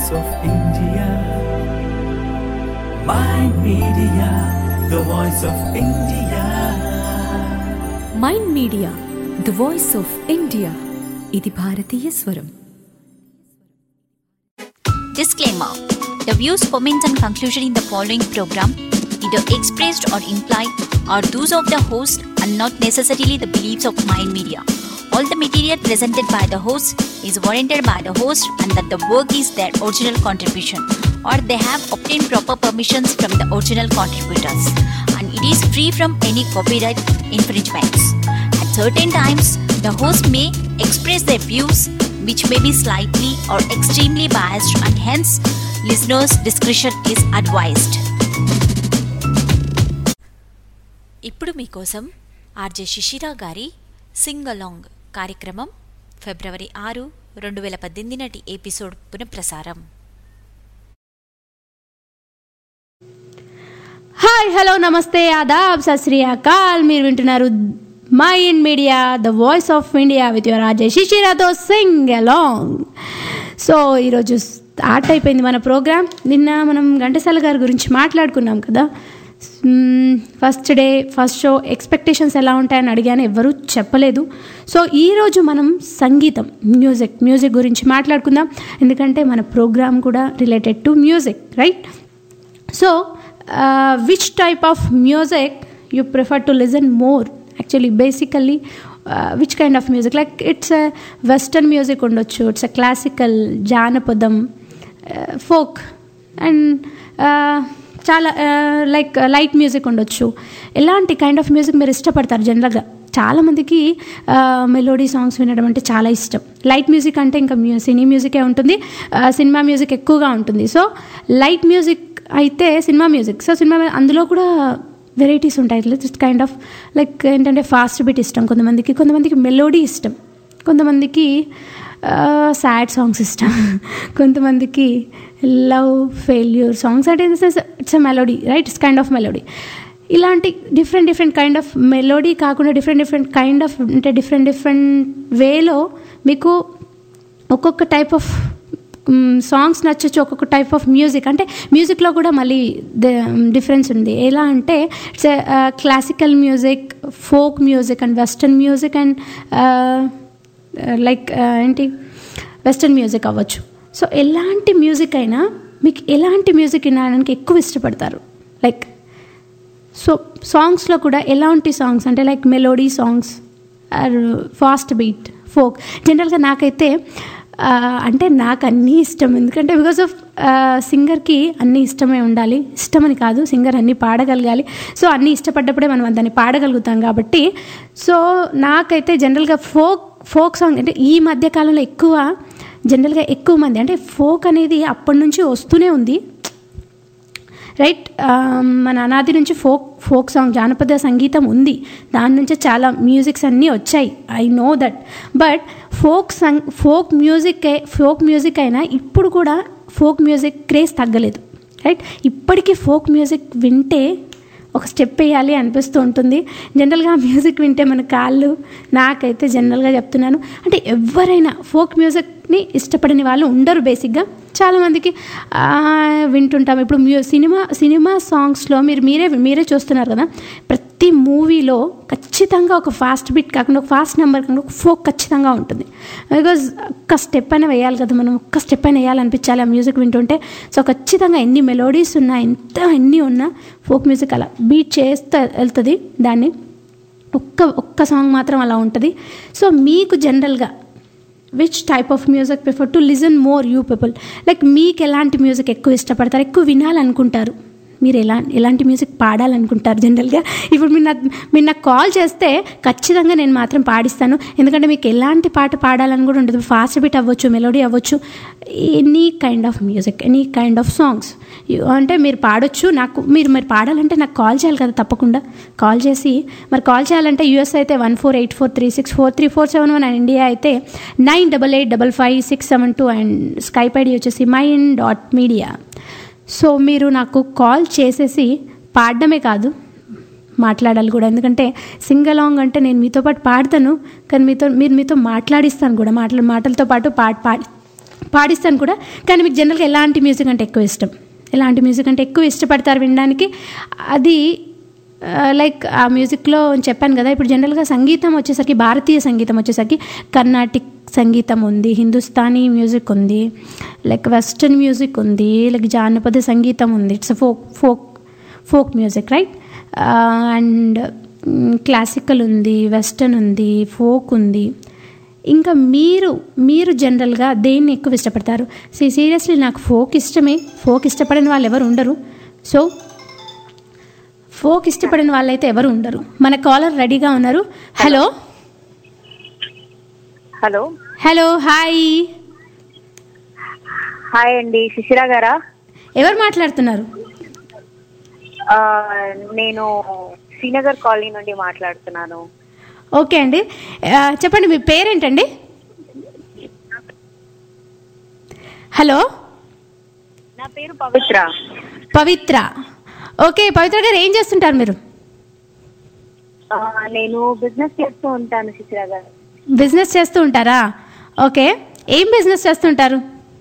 voice of India. Mind Media, the voice of India. Mind media the voice of India ఇది భారతీయ స్వరం Disclaimer The views, comments, and conclusion in the following program, either expressed or implied, are those of the host and not necessarily the beliefs of Mind Media. All the material presented by the host is warranted by the host and that the work is their original contribution or they have obtained proper permissions from the original contributors and it is free from any copyright infringements. At certain times, the host may express their views which may be slightly or extremely biased and hence listeners' discretion is advised. ఇప్పుడు మీకోసం RJ Shishira గారి Singh along కార్యక్రమం ఫిబ్రవరి ఆరు రెండు వేల పద్దెనిమిది నాటి episode పునఃప్రసారం హాయ్ హలో నమస్తే ఆదాబ్ సత్ శ్రీ అకాల్ మీరు వింటున్నారు my in media the voice of India with your RJ శిశిరాతో సింగ్ అలాంగ్ సో ఈరోజు స్టార్ట్ అయిపోయింది మన ప్రోగ్రామ్ నిన్న మనం ఘంటసాల గారి గురించి మాట్లాడుకున్నాం కదా first day first show expectations ఎలా ఉంటాయని అడిగాను ఎవ్వరూ చెప్పలేదు సో ఈరోజు మనం సంగీతం మ్యూజిక్ మ్యూజిక్ గురించి మాట్లాడుకుందాం ఎందుకంటే మన ప్రోగ్రామ్ కూడా related to music right so which type of music you prefer to listen more actually basically which kind of music like it's western music ఉండొచ్చు ఇట్స్ క్లాసికల్ జానపదం ఫోక్ అండ్ చాలా like light music ఉండొచ్చు ఎలాంటి kind of music మీరు ఇష్టపడతారు జనరల్గా చాలామందికి melody songs వినడం అంటే చాలా ఇష్టం లైట్ మ్యూజిక్ అంటే ఇంకా మ్యూ సినీ మ్యూజికే ఉంటుంది సినిమా మ్యూజిక్ ఎక్కువగా ఉంటుంది సో లైట్ మ్యూజిక్ అయితే సినిమా మ్యూజిక్ సో సినిమా అందులో కూడా వెరైటీస్ ఉంటాయి జస్ట్ కైండ్ ఆఫ్ లైక్ ఏంటంటే ఫాస్ట్ బీట్ ఇష్టం కొంతమందికి కొంతమందికి మెలోడీ ఇష్టం కొంతమందికి సాడ్ సాంగ్స్ ఇష్టం కొంతమందికి లవ్ ఫెయిల్యూర్ సాంగ్స్ అంటే it's a melody right it's kind of melody ఇలాంటి different different kind of melody కాకుండా డిఫరెంట్ డిఫరెంట్ కైండ్ ఆఫ్ అంటే డిఫరెంట్ డిఫరెంట్ వేలో మీకు ఒక్కొక్క టైప్ ఆఫ్ సాంగ్స్ నచ్చచ్చు ఒక్కొక్క టైప్ ఆఫ్ మ్యూజిక్ అంటే మ్యూజిక్లో కూడా మళ్ళీ డిఫరెన్స్ ఉంది ఎలా అంటే it's classical music folk music and western music and like ఏంటి వెస్టర్న్ మ్యూజిక్ అవ్వచ్చు సో ఎలాంటి మ్యూజిక్ అయినా మీకు ఎలాంటి మ్యూజిక్ వినడానికి ఎక్కువ ఇష్టపడతారు లైక్ సో సాంగ్స్లో కూడా ఎలాంటి సాంగ్స్ అంటే like melody songs or fast beat folk జనరల్గా నాకైతే అంటే నాకు అన్నీ ఇష్టం ఎందుకంటే బికాస్ ఆఫ్ సింగర్కి అన్నీ ఇష్టమే ఉండాలి ఇష్టమని కాదు సింగర్ అన్నీ పాడగలగాలి సో అన్నీ ఇష్టపడ్డప్పుడే మనం దాన్ని పాడగలుగుతాం కాబట్టి సో నాకైతే జనరల్గా ఫోక్ ఫోక్ సాంగ్ అంటే ఈ మధ్య కాలంలో ఎక్కువ జనరల్గా ఎక్కువ మంది అంటే ఫోక్ అనేది అప్పటి నుంచి వస్తూనే ఉంది రైట్ మన అనాది నుంచి ఫోక్ ఫోక్ సాంగ్ జానపద సంగీతం ఉంది దాని నుంచి చాలా మ్యూజిక్స్ అన్నీ వచ్చాయి I know that but folk song folk music folk music అయినా ఇప్పుడు కూడా ఫోక్ మ్యూజిక్ క్రేజ్ తగ్గలేదు రైట్ ఇప్పటికీ ఫోక్ మ్యూజిక్ వింటే ఒక స్టెప్ వేయాలి అనిపిస్తూ ఉంటుంది జనరల్గా మ్యూజిక్ వింటే మన కాళ్ళు నాకైతే జనరల్గా చెప్తున్నాను అంటే ఎవరైనా ఫోక్ మ్యూజిక్ని ఇష్టపడని వాళ్ళు ఉండరు బేసిక్గా చాలామందికి వింటుంటాం ఇప్పుడు మ్యూ సినిమా సినిమా సాంగ్స్లో మీరు మీరే మీరే చూస్తున్నారు కదా ప్రతి మూవీలో ఖచ్చితంగా ఒక ఫాస్ట్ బీట్ కాకుండా ఒక ఫాస్ట్ నెంబర్ కాకుండా ఒక ఫోక్ ఖచ్చితంగా ఉంటుంది బికాజ్ ఒక్క స్టెప్ అయినా వేయాలి కదా మనం ఒక్క స్టెప్ అయినా వేయాలనిపించాలి ఆ మ్యూజిక్ వింటుంటే సో ఖచ్చితంగా ఎన్ని మెలోడీస్ ఉన్నా ఎంత ఎన్ని ఉన్నా ఫోక్ మ్యూజిక్ అలా బీట్ చేస్తూ వెళ్తుంది దాన్ని ఒక్క ఒక్క సాంగ్ మాత్రం అలా ఉంటుంది సో మీకు జనరల్గా which type of music prefer to listen more you people like మీకు ఎలాంటి మ్యూజిక్ ఎక్కువ ఇష్టపడతారు ఎక్కువ వినాలనుకుంటారు మీరు ఎలా ఎలాంటి మ్యూజిక్ పాడాలనుకుంటారు జనరల్గా ఇప్పుడు మీరు నాకు మీరు నాకు కాల్ చేస్తే ఖచ్చితంగా నేను మాత్రం పాడిస్తాను ఎందుకంటే మీకు ఎలాంటి పాట పాడాలని కూడా ఉంటుంది ఫాస్ట్ బీట్ అవ్వచ్చు మెలోడీ అవ్వచ్చు any kind of music any kind of songs అంటే మీరు పాడొచ్చు నాకు మీరు మరి పాడాలంటే నాకు కాల్ చేయాలి కదా తప్పకుండా కాల్ చేసి మరి కాల్ చేయాలంటే యూఎస్ అయితే one four eight four three six four three four seven one and India అయితే nine double eight double five six seven two and Skype ID వచ్చేసి మైన్ డాట్ మీడియా సో మీరు నాకు call చేసేసి పాడడమే కాదు మాట్లాడాలి కూడా ఎందుకంటే సింగలాంగ్ అంటే నేను మీతో పాటు పాడతాను కానీ మీతో మీరు మీతో మాట్లాడిస్తాను కూడా మాట్లా మాటలతో పాటు పాట పాడి పాడిస్తాను కూడా కానీ మీకు జనరల్గా ఎలాంటి మ్యూజిక్ అంటే ఎక్కువ ఇష్టం ఎలాంటి మ్యూజిక్ అంటే ఎక్కువ ఇష్టపడతారు వినడానికి అది లైక్ ఆ మ్యూజిక్లో చెప్పాను కదా ఇప్పుడు జనరల్గా సంగీతం వచ్చేసరికి భారతీయ సంగీతం వచ్చేసరికి కర్ణాటిక్ సంగీతం ఉంది హిందుస్థానీ మ్యూజిక్ ఉంది లైక్ వెస్టర్న్ మ్యూజిక్ ఉంది లైక్ జానపద సంగీతం ఉంది it's folk folk folk music right and classical ఉంది వెస్టర్న్ ఉంది ఫోక్ ఉంది ఇంకా మీరు మీరు జనరల్గా దేన్ని ఎక్కువ ఇష్టపడతారు సి సీరియస్లీ నాకు ఫోక్ ఇష్టమే ఫోక్ ఇష్టపడని వాళ్ళు ఎవరు ఉండరు సో ఫోక్ ఇష్టపడిన వాళ్ళైతే ఎవరు ఉండరు మన కాలర్ రెడీగా ఉన్నారు hello hello hello hi hi అండి శిశిరా గారా ఎవరు మాట్లాడుతున్నారు ఆ, నేను శ్రీనగర్ కాలనీ నుండి మాట్లాడుతున్నాను ఓకే అండి ఆ, చెప్పండి మీ పేరేంటండి హలో నా పేరు పవిత్ర పవిత్ర ఓకే పవిత్ర గారు ఏం చేస్తుంటారు మీరు ఆ, నేను బిజినెస్ చేస్తూ ఉంటాను శిశిరా గారు బిజినెస్ చేస్తూ ఉంటారా ఓకే ఏం బిజినెస్ చేస్తుంటారు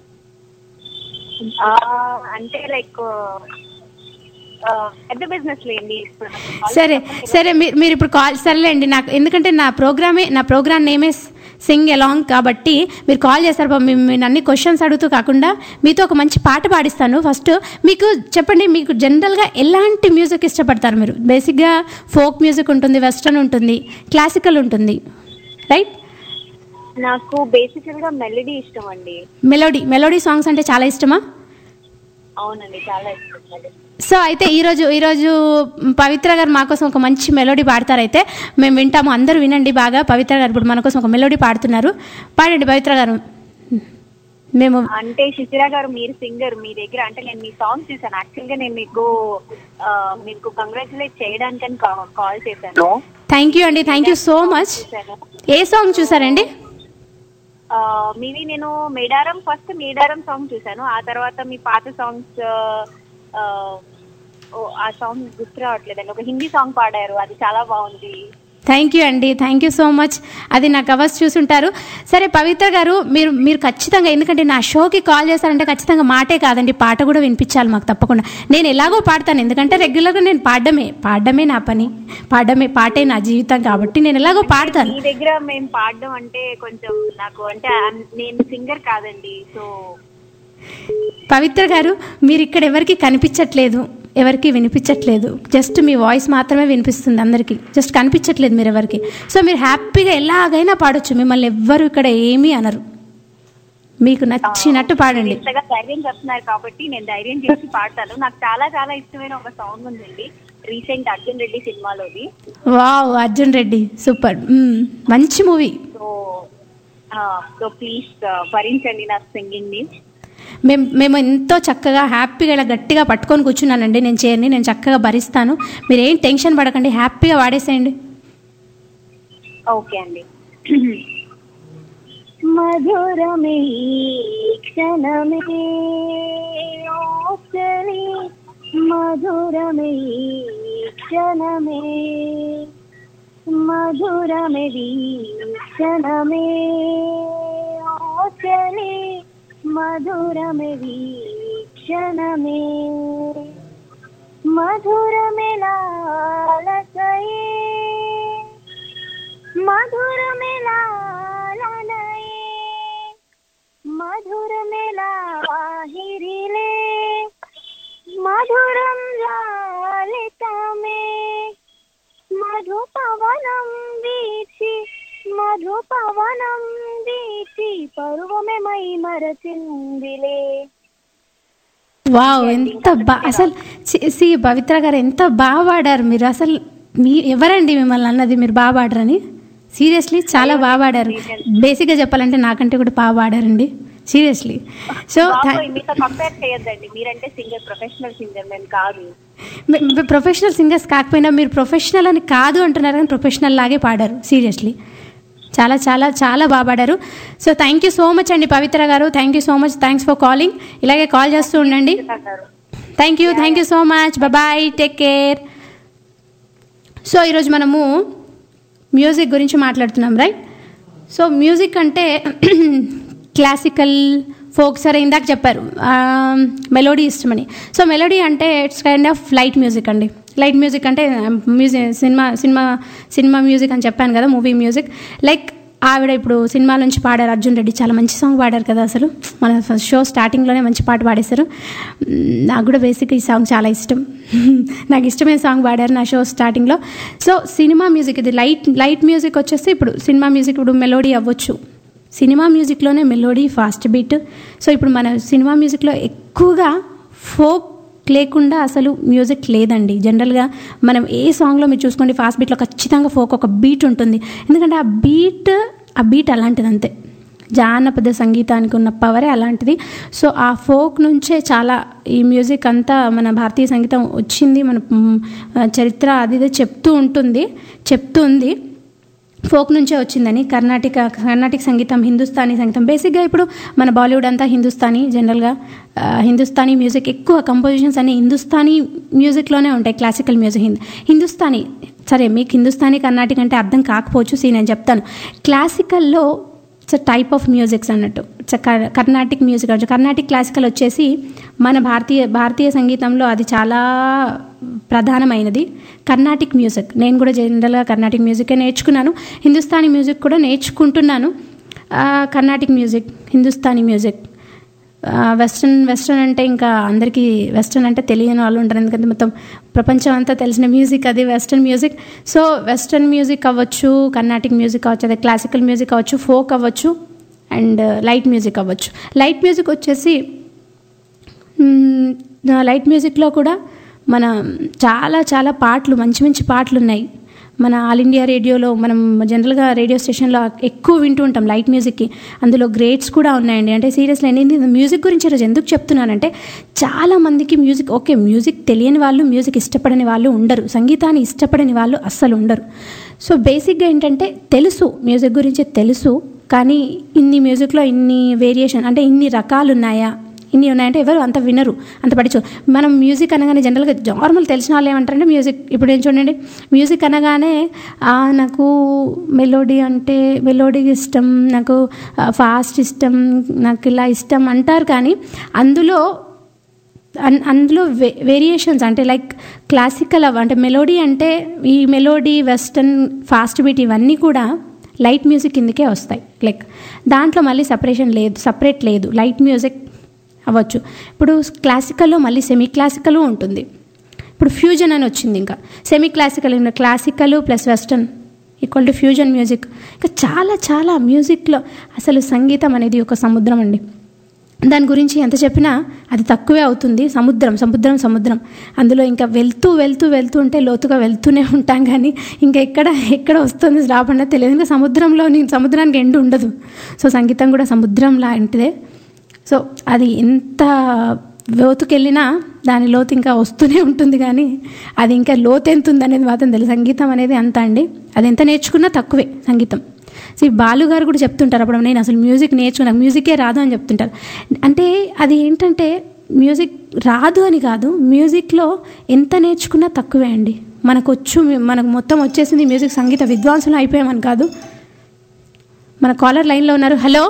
ఆ, అంటే లైక్ ఆ, పెద్ద బిజినెస్ లేండి సరే సరే మీరు మీరు ఇప్పుడు కాల్ సరేలేండి నాకు ఎందుకంటే నా ప్రోగ్రామే నా ప్రోగ్రామ్ నేమే సింగ్ అలాంగ్ కాబట్టి మీరు కాల్ చేస్తారు పాపం మేము నేను అన్ని క్వశ్చన్స్ అడుగుతూ కాకుండా మీతో ఒక మంచి పాట పాడిస్తాను ఫస్ట్ మీకు చెప్పండి మీకు జనరల్గా ఎలాంటి మ్యూజిక్ ఇష్టపడతారు మీరు బేసిక్గా ఫోక్ మ్యూజిక్ ఉంటుంది వెస్ట్రన్ ఉంటుంది క్లాసికల్ ఉంటుంది రైట్ నాకు బేసికల్ గా మెలడీ ఇష్టం అండి మెలోడీ మెలోడీ సాంగ్స్ అంటే చాలా ఇష్టమా అవునండి చాలా ఇష్టం melody. సో అయితే ఈరోజు ఈరోజు పవిత్ర గారు మా కోసం ఒక మంచి మెలోడీ పాడతారైతే మేము వింటాము అందరూ వినండి బాగా పవిత్ర గారు ఇప్పుడు మన కోసం ఒక మెలోడీ పాడుతున్నారు పాడండి పవిత్ర గారు మేము అంటే శిశిరా గారు మీరు సింగర్ మీ దగ్గర అంటే నేను మీ సాంగ్ చూసాను యాక్చువల్ గా నేను మీకు ఆ, మీకు కంగ్రాచులేట్ చేయడానికని కాల్ చేశాను థ్యాంక్ యూ అండి థ్యాంక్ యూ సో మచ్ చూశాను ఏ సాంగ్ చూసారండి ఆ, మీవి నేను మేడారం ఫస్ట్ మేడారం సాంగ్ చూసాను ఆ తర్వాత మీ పాత సాంగ్స్ ఆ సాంగ్ గుర్తు రావట్లేదండి ఒక హిందీ సాంగ్ పాడారు అది చాలా బాగుంది థ్యాంక్ యూ అండి థ్యాంక్ యూ సో మచ్ అది నా కవర్స్ చూసుంటారు సరే పవిత్ర గారు మీరు మీరు ఖచ్చితంగా ఎందుకంటే నా షోకి కాల్ చేస్తారంటే ఖచ్చితంగా మాటే కాదండి పాట కూడా వినిపించాలి మాకు తప్పకుండా నేను ఎలాగో పాడతాను ఎందుకంటే రెగ్యులర్గా నేను పాడడమే పాడడమే నా పని పాడడమే పాటే నా జీవితం కాబట్టి నేను ఎలాగో పాడతాను మీ దగ్గర మేము పాడడం అంటే కొంచెం నాకు అంటే అన్- నేను సింగర్ కాదండి సో పవిత్ర గారు మీరు ఇక్కడ ఎవరికి కనిపించట్లేదు ఎవరికి వినిపించట్లేదు జస్ట్ మీ వాయిస్ మాత్రమే వినిపిస్తుంది అందరికీ జస్ట్ కనిపించట్లేదు మీరు ఎవరికి సో మీరు హ్యాపీగా ఎలాగైనా పాడొచ్చు మిమ్మల్ని ఎవ్వరు ఇక్కడ ఏమీ అనరు మీకు నచ్చినట్టు పాడండి ఇంతగా ధైర్యం చెప్తున్నారు కాబట్టి నేను ధైర్యం చేసి పాడతాను నాకు చాలా చాలా ఇష్టమైన ఒక సాంగ్ ఉందండి రీసెంట్ అర్జున్ రెడ్డి సినిమాలోది wow Arjun Reddy super hmm. మంచి మూవీ సో సో ప్లీజ్ భరించండి నా సింగింగ్ ని మేము మేము ఎంతో చక్కగా హ్యాపీగా ఇలా గట్టిగా పట్టుకొని కూర్చున్నానండి నేను చేయని నేను చక్కగా భరిస్తాను మీరు ఏం టెన్షన్ పడకండి హ్యాపీగా వాడేసేయండి ఓకే అండి మధురమే క్షణమే ఓచలి మధురమే క్షణమే మధురమే క్షణమే ఓచలి మధురమే క్షణమే మధురమే లాలసయే మధురమిలాలనయే మధురమిలాహిరిలే మధురం లాలితమే మధుపవనం వీచి మధుపవనం వీచి పరువమే మై మరచిందిలే వావ్ ఎంత బా అసలు చి- సి పవిత్ర గారు ఎంత బాగా పాడారు మీరు అసలు మీ ఎవరండి మిమ్మల్ని అన్నది మీరు బాగా పాడరని సీరియస్లీ చాలా బాగా పాడారు బేసిక్గా చెప్పాలంటే నాకంటే కూడా బాగా పాడారండి సీరియస్లీ సో బాబోయ్, మీతో కంపేర్ చేయొద్దండి మీరంటే సింగర్ ప్రొఫెషనల్ సింగర్ మేము కాదు ప్రొఫెషనల్ సింగర్స్ కాకపోయినా మీరు ప్రొఫెషనల్ అని కాదు అంటున్నారు కానీ ప్రొఫెషనల్ లాగే పాడారు సీరియస్లీ చాలా చాలా చాలా బాగా పాడారు so thank you so much అండి పవిత్ర గారు thank you so much thanks for calling ఇలాగే కాల్ చేస్తూ ఉండండి thank you thank you so much bye take care so ఈరోజు మనము మ్యూజిక్ గురించి మాట్లాడుతున్నాం రైట్ సో మ్యూజిక్ అంటే క్లాసికల్ ఫోక్ సరే ఇందాక చెప్పారు మెలోడీ ఇష్టమని సో మెలోడీ అంటే it's kind of light music అండి లైట్ మ్యూజిక్ అంటే music cinema cinema cinema music అని చెప్పాను కదా మూవీ మ్యూజిక్ లైక్ ఆవిడ ఇప్పుడు సినిమా నుంచి పాడారు అర్జున్ రెడ్డి చాలా మంచి సాంగ్ పాడారు కదా అసలు మన ఫస్ట్ షో స్టార్టింగ్లోనే మంచి పాట పాడేశారు మ్, నాకు కూడా బేసిక్ ఈ సాంగ్ చాలా ఇష్టం నాకు ఇష్టమైన సాంగ్ పాడారు నా షో స్టార్టింగ్లో సో సినిమా మ్యూజిక్ ఇది లైట్ లైట్ మ్యూజిక్ వచ్చేసి ఇప్పుడు సినిమా మ్యూజిక్ ఇప్పుడు మెలోడీ అవ్వచ్చు సినిమా మ్యూజిక్లోనే మెలోడీ ఫాస్ట్ బీట్ సో ఇప్పుడు మన సినిమా మ్యూజిక్లో ఎక్కువగా ఫోక్ లేకుండా అసలు మ్యూజిక్ లేదండి జనరల్గా మనం ఏ సాంగ్లో మీరు చూసుకోండి ఫాస్ట్ బీట్లో ఖచ్చితంగా ఫోక్ ఒక బీట్ ఉంటుంది ఎందుకంటే ఆ బీట్ ఆ బీట్ అలాంటిది అంతే జానపద సంగీతానికి ఉన్న పవరే అలాంటిది సో ఆ ఫోక్ నుంచే చాలా ఈ మ్యూజిక్ అంతా మన భారతీయ సంగీతం వచ్చింది మన మ్, చరిత్ర అది ఇది చెప్తూ ఉంటుంది చెప్తుంది ఫోక్ నుంచే వచ్చిందని కర్ణాటక కర్ణాటక సంగీతం హిందుస్థానీ సంగీతం బేసిక్గా ఇప్పుడు మన బాలీవుడ్ అంతా హిందుస్థానీ జనరల్గా ఆ, హిందుస్థానీ మ్యూజిక్ ఎక్కువ కంపోజిషన్స్ అన్ని హిందుస్థానీ మ్యూజిక్లోనే ఉంటాయి క్లాసికల్ మ్యూజిక్ హింద్ హిందుస్థానీ సరే మీకు హిందుస్థానీ కర్ణాటక అంటే అర్థం కాకపోవచ్చు సీ నేను చెప్తాను క్లాసికల్లో ఇట్స్ టైప్ ఆఫ్ మ్యూజిక్స్ అన్నట్టు ఇట్స్ కర్ణాటిక్ మ్యూజిక్ అంటే కర్ణాటిక్ క్లాసికల్ వచ్చేసి మన భారతీయ భారతీయ సంగీతంలో అది చాలా ప్రధానమైనది కర్ణాటిక్ మ్యూజిక్ నేను కూడా జనరల్గా కర్ణాటిక్ మ్యూజికే నేర్చుకున్నాను హిందుస్థానీ మ్యూజిక్ కూడా నేర్చుకుంటున్నాను ఆ, కర్ణాటిక్ మ్యూజిక్ హిందుస్థానీ మ్యూజిక్ ఆ, వెస్ట్రన్ వెస్ట్రన్ అంటే ఇంకా అందరికీ వెస్ట్రన్ అంటే తెలియని వాళ్ళు ఉంటారు ఎందుకంటే మొత్తం ప్రపంచం అంతా తెలిసిన మ్యూజిక్ అది western music so western music అవ్వచ్చు కర్ణాటిక్ మ్యూజిక్ అవ్వచ్చు అదే క్లాసికల్ మ్యూజిక్ అవ్వచ్చు ఫోక్ అవ్వచ్చు అండ్ లైట్ మ్యూజిక్ అవ్వచ్చు లైట్ మ్యూజిక్ వచ్చేసి మ్మ్, నా లైట్ మ్యూజిక్లో కూడా మన చాలా చాలా పాటలు మంచి మంచి పాటలు ఉన్నాయి మన ఆల్ ఇండియా రేడియోలో మనం జనరల్గా రేడియో స్టేషన్లో ఎక్కువ వింటూ ఉంటాం లైట్ మ్యూజిక్కి అందులో గ్రేడ్స్ కూడా ఉన్నాయండి అంటే సీరియస్లీ నేను మ్యూజిక్ గురించి ఈరోజు ఎందుకు చెప్తున్నానంటే చాలా మందికి మ్యూజిక్ ఓకే మ్యూజిక్ తెలియని వాళ్ళు మ్యూజిక్ ఇష్టపడని వాళ్ళు ఉండరు సంగీతాన్ని ఇష్టపడని వాళ్ళు అస్సలు ఉండరు సో బేసిక్గా ఏంటంటే తెలుసు మ్యూజిక్ గురించి తెలుసు కానీ ఇన్ని మ్యూజిక్లో ఇన్ని వేరియేషన్ అంటే ఇన్ని రకాలు ఉన్నాయా ఇన్ని ఉన్నాయంటే ఎవరు అంత వినరు అంత పట్టించు మనం మ్యూజిక్ అనగానే జనరల్గా నార్మల్ తెలిసిన వాళ్ళు ఏమంటారంటే మ్యూజిక్ ఇప్పుడు ఏం చూడండి మ్యూజిక్ అనగానే "ఆ, నాకు మెలోడీ అంటే మెలోడీ ఇష్టం నాకు ఫాస్ట్ ఇష్టం నాకు ఇలా ఇష్టం అంటారు కానీ అందులో అన్ అందులో వే వేరియేషన్స్ అంటే లైక్ క్లాసికల్ అవ అంటే మెలోడీ అంటే ఈ మెలోడీ వెస్టర్న్ ఫాస్ట్ బీట్ ఇవన్నీ కూడా లైట్ మ్యూజిక్ కిందకే వస్తాయి లైక్ దాంట్లో మళ్ళీ సపరేషన్ లేదు సపరేట్ లేదు లైట్ మ్యూజిక్ అవ్వచ్చు ఇప్పుడు క్లాసికల్లో మళ్ళీ సెమీ క్లాసికల్ ఉంటుంది ఇప్పుడు ఫ్యూజన్ అని వచ్చింది ఇంకా semi classical classical plus western equal to fusion music ఇంకా చాలా చాలా మ్యూజిక్లో అసలు సంగీతం అనేది ఒక సముద్రం అండి దాని గురించి ఎంత చెప్పినా అది తక్కువే అవుతుంది సముద్రం సముద్రం సముద్రం అందులో ఇంకా వెళ్తూ వెళ్తూ వెళ్తూ ఉంటే లోతుగా వెళ్తూనే ఉంటాం కానీ ఇంకా ఎక్కడ ఎక్కడ వస్తుంది రాకుండా తెలియదు ఇంకా సముద్రంలో నీ- సముద్రానికి ఎండు ఉండదు సో సంగీతం కూడా సముద్రం లాంటిదే సో అది ఎంత లోతుకెళ్ళినా దాని లోతు ఇంకా వస్తూనే ఉంటుంది కానీ అది ఇంకా లోతు ఎంత ఉంది అనేది మాత్రం తెలుసు సంగీతం అనేది అంత అండి అది ఎంత నేర్చుకున్నా తక్కువే సంగీతం సో ఈ బాలు గారు కూడా చెప్తుంటారు అప్పుడు నేను అసలు మ్యూజిక్ నేర్చుకున్నాను మ్యూజికే రాదు అని చెప్తుంటారు అంటే అది ఏంటంటే మ్యూజిక్ రాదు అని కాదు మ్యూజిక్లో ఎంత నేర్చుకున్నా తక్కువే అండి మనకు వచ్చు మనకు మొత్తం వచ్చేసింది మ్యూజిక్ సంగీత విద్వాంసులు అయిపోయామని కాదు మన కాలర్ లైన్లో ఉన్నారు హలో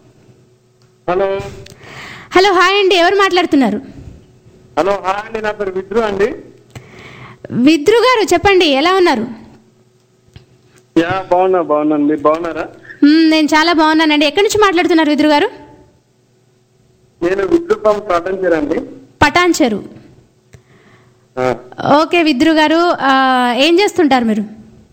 హలో హలో హాయ్ అండి ఎవరు మాట్లాడుతున్నారు హలో హాయ్ అండి నా పేరు విద్రు అండి విద్రు గారు చెప్పండి ఎలా ఉన్నారు యా బాగున్నా బాగున్నాను మీరు బాగున్నారా మ్మ్, నేను చాలా బాగున్నానండి ఎక్కడి నుంచి మాట్లాడుతున్నారు విద్రు గారు నేను విద్రు ఫ్రమ్ కాటంచేర్ అండి పటాన్చెరు ఆ, ఓకే విద్రు గారు ఆ, ఏం చేస్తుంటారు మీరు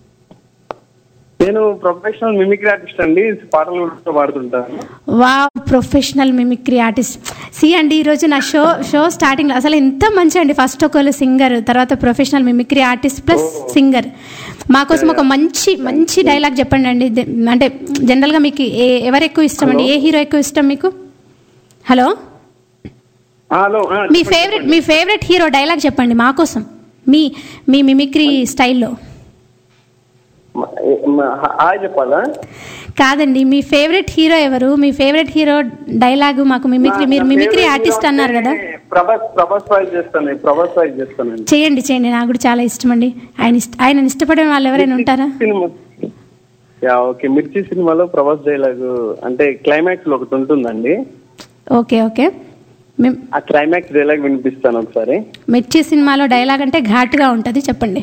నేను ప్రొఫెషనల్ మిమిక్రీ ఆర్టిస్ట్ అండి పాటలు కూడా పాడుతుంటాను వా ప్రొఫెషనల్ మిమిక్రీ ఆర్టిస్ట్ సి అండి ఈరోజు నా షో షో స్టార్టింగ్లో అసలు ఎంత మంచి అండి ఫస్ట్ ఒకళ్ళు సింగర్ తర్వాత professional mimicry artist plus singer మా కోసం ఒక మంచి మంచి డైలాగ్ చెప్పండి అండి దే- అంటే జనరల్గా మీకు ఏ ఎవరు ఎక్కువ ఇష్టం అండి ఏ హీరో ఎక్కువ ఇష్టం మీకు హలో ఆ, హలో ఆ, మీ చెప్పండి, ఫేవరెట్ మీ ఫేవరెట్ హీరో డైలాగ్ చెప్పండి మా కోసం మీ మీ మిమిక్రీ స్టైల్లో చెప్పండి. మ- హాయ్ చెప్పాలా కాదండి మీ ఫేవరెట్ హీరో ఎవరు మీ ఫేవరెట్ హీరో డైలాగ్ మాకు మిమిక్రీ మీరు నా మిమిక్రీ favorite ఆర్టిస్ట్ hero అన్నారు కదా అంటే ప్రభాస్ ప్రభాస్ వాయిస్ చేస్తాను ప్రభాస్ వాయిస్ చేస్తానండి చేయండి చేయండి నాకు కూడా చాలా ఇష్టం అండి ఆయన ఇష్ట ఆయన ఇష్టపడే వాళ్ళు ఎవరైనా ఉంటారా సినిమా యా ఓకే మిర్చి సినిమాలో ప్రభాస్ డైలాగ్ అంటే క్లైమాక్స్ లో ఒకటి ఉంటుందండి ఓకే ఓకే మేము ఆ క్లైమాక్స్ డైలాగ్ వినిపిస్తాను ఒకసారి మిర్చి సినిమాలో డైలాగ్ అంటే ఘాటుగా ఉంటుంది చెప్పండి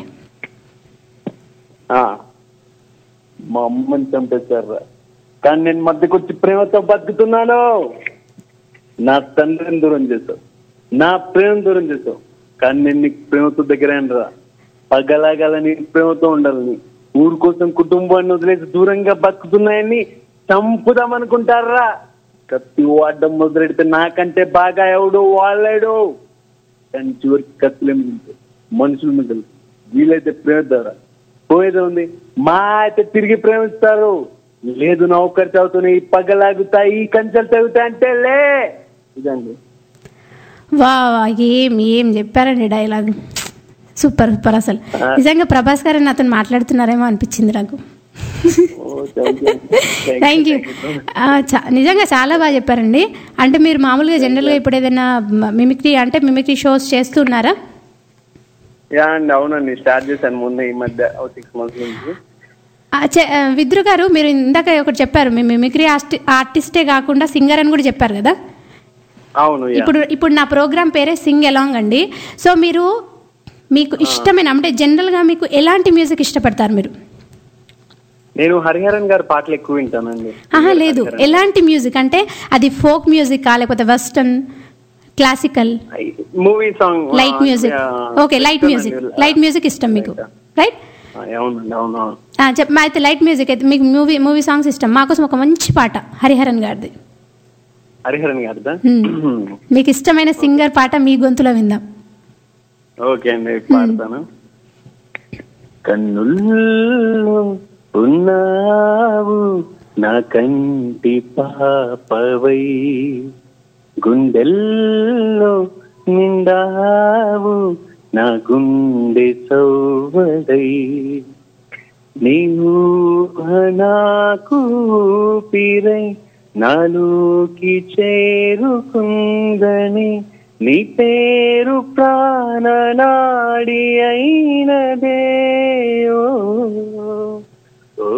ఆ, మా అమ్మని చంపేశారు కానీ నేను మధ్యకు వచ్చి ప్రేమతో బతుకుతున్నాను నా తండ్రిని దూరం చేశావు నా ప్రేమను దూరం చేశావు కానీ నేను నీకు ప్రేమతో దగ్గర రా పగలాగాలని ప్రేమతో ఉండాలని ఊరు కోసం కుటుంబాన్ని వదిలేసి దూరంగా బతుకుతున్నాయని చంపుదామనుకుంటారా కత్తి వాడడం మొదలెడితే నాకంటే బాగా ఎవడు వాళ్ళాడు కానీ చివరికి కత్తులేమి తింటారు మనుషులు మిగలు వీలైతే ప్రేమ ద్వారా పోయేది ఉంది మా అయితే తిరిగి ప్రేమిస్తారు లేదు నౌకరి చదువుతున్నాయి పగలాగుతాయి ఈ కంచెలు తగ్గుతాయి అంటే లే ఇదండి వా వా, ఏం ఏం చెప్పారండి డైలాగ్ సూపర్ సూపర్ అసలు నిజంగా ప్రభాస్ గారు నాతో మాట్లాడుతున్నారేమో అనిపించింది నాకు థ్యాంక్ యూ నిజంగా చాలా బాగా చెప్పారండి అంటే మీరు మామూలుగా జనరల్గా ఇప్పుడు ఏదైనా మిమిక్రీ అంటే మిమిక్రీ షోస్ చేస్తున్నారా యా అండి అవునండి స్టార్ట్ చేశాను ముందు ఈ మధ్య సిక్స్ మంత్స్ నుంచి ఆ, చె- ఆ, విద్రు గారు మీరు ఇందాక ఒకటి చెప్పారు మీ మిమిక్రీ ఆర్టి ఆర్టిస్టే కాకుండా సింగర్ అని కూడా చెప్పారు కదా అవును యా ఇప్పుడు ఇప్పుడు నా ప్రోగ్రామ్ పేరే సింగ్ ఎలాంగ్ అండి సో మీరు మీకు ఇష్టమైన అంటే జనరల్గా మీకు ఎలాంటి మ్యూజిక్ ఇష్టపడతారు మీరు నేను హరిహరన్ గారి పాటలు ఎక్కువ వింటానండి ఆహా లేదు ఎలాంటి మ్యూజిక్ అంటే అది ఫోక్ మ్యూజిక్ లేకపోతే western classical movie song light music okay light music light music ఇష్టం మీకు రైట్ అవునండి అవును అవును చెప్ మా అయితే లైట్ మ్యూజిక్ అయితే మీకు మూవీ మూవీ సాంగ్స్ ఇష్టం మాకోసం ఒక మంచి పాట హరిహరన్ గారిది హరిహరన్ గారిదా Hmm. మీకు ఇష్టమైన సింగర్ పాట మీ గొంతులో విందాం ఓకే అండి పాడతాను కన్నుల్లో ఉన్నావు నా కంటి పాపవై గుండెల్లో నిండావు నా గుండె సౌవడై నీవు నాకు పిరై నాలోకి చేరుకుందని నీ పేరు ప్రాణనాడి అయినదే ఓ, ఓ,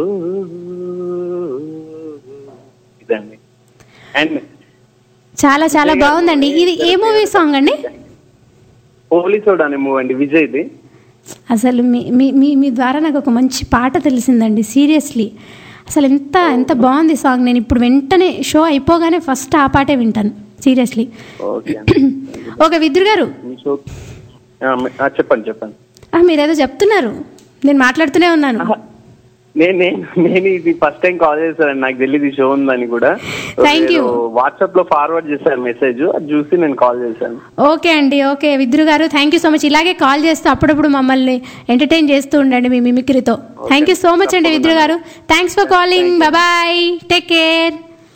ఇదండి అండ్ చాలా చాలా బాగుందండి ఇది ఏ మూవీ సాంగ్ అండి పోలీసోడు అనే మూవ్ అండి విజయ్ది అసలు మీ మీ మీ మీ ద్వారా నాకు ఒక మంచి పాట తెలిసిందండి సీరియస్లీ అసలు ఎంత ఎంత బాగుంది సాంగ్ నేను ఇప్పుడు వెంటనే షో అయిపోగానే ఫస్ట్ ఆ పాటే వింటాను సీరియస్లీ ఓకే ఓకే విద్రు గారు మీ షో ఆ, మీ- ఆ, చెప్పండి చెప్పండి ఆ, మీరేదో చెప్తున్నారు నేను మాట్లాడుతూనే ఉన్నాను నేను నేను నేను ఇది ఫస్ట్ టైం కాల్ చేశాను నాకు తెలియదు ఈ షో ఉందని కూడా Thank you. వాట్సాప్ లో ఫార్వర్డ్ చేశాను మెసేజ్ అది చూసి నేను కాల్ చేశాను ఓకే అండి ఓకే విద్రు గారు థ్యాంక్ యూ సో మచ్ ఇలాగే కాల్ చేస్తూ అప్పుడప్పుడు మమ్మల్ని ఎంటర్టైన్ చేస్తూ ఉండండి మీ మిమిక్రీతో థ్యాంక్ యూ సో మచ్ అండి విద్రు గారు thanks for calling bye take care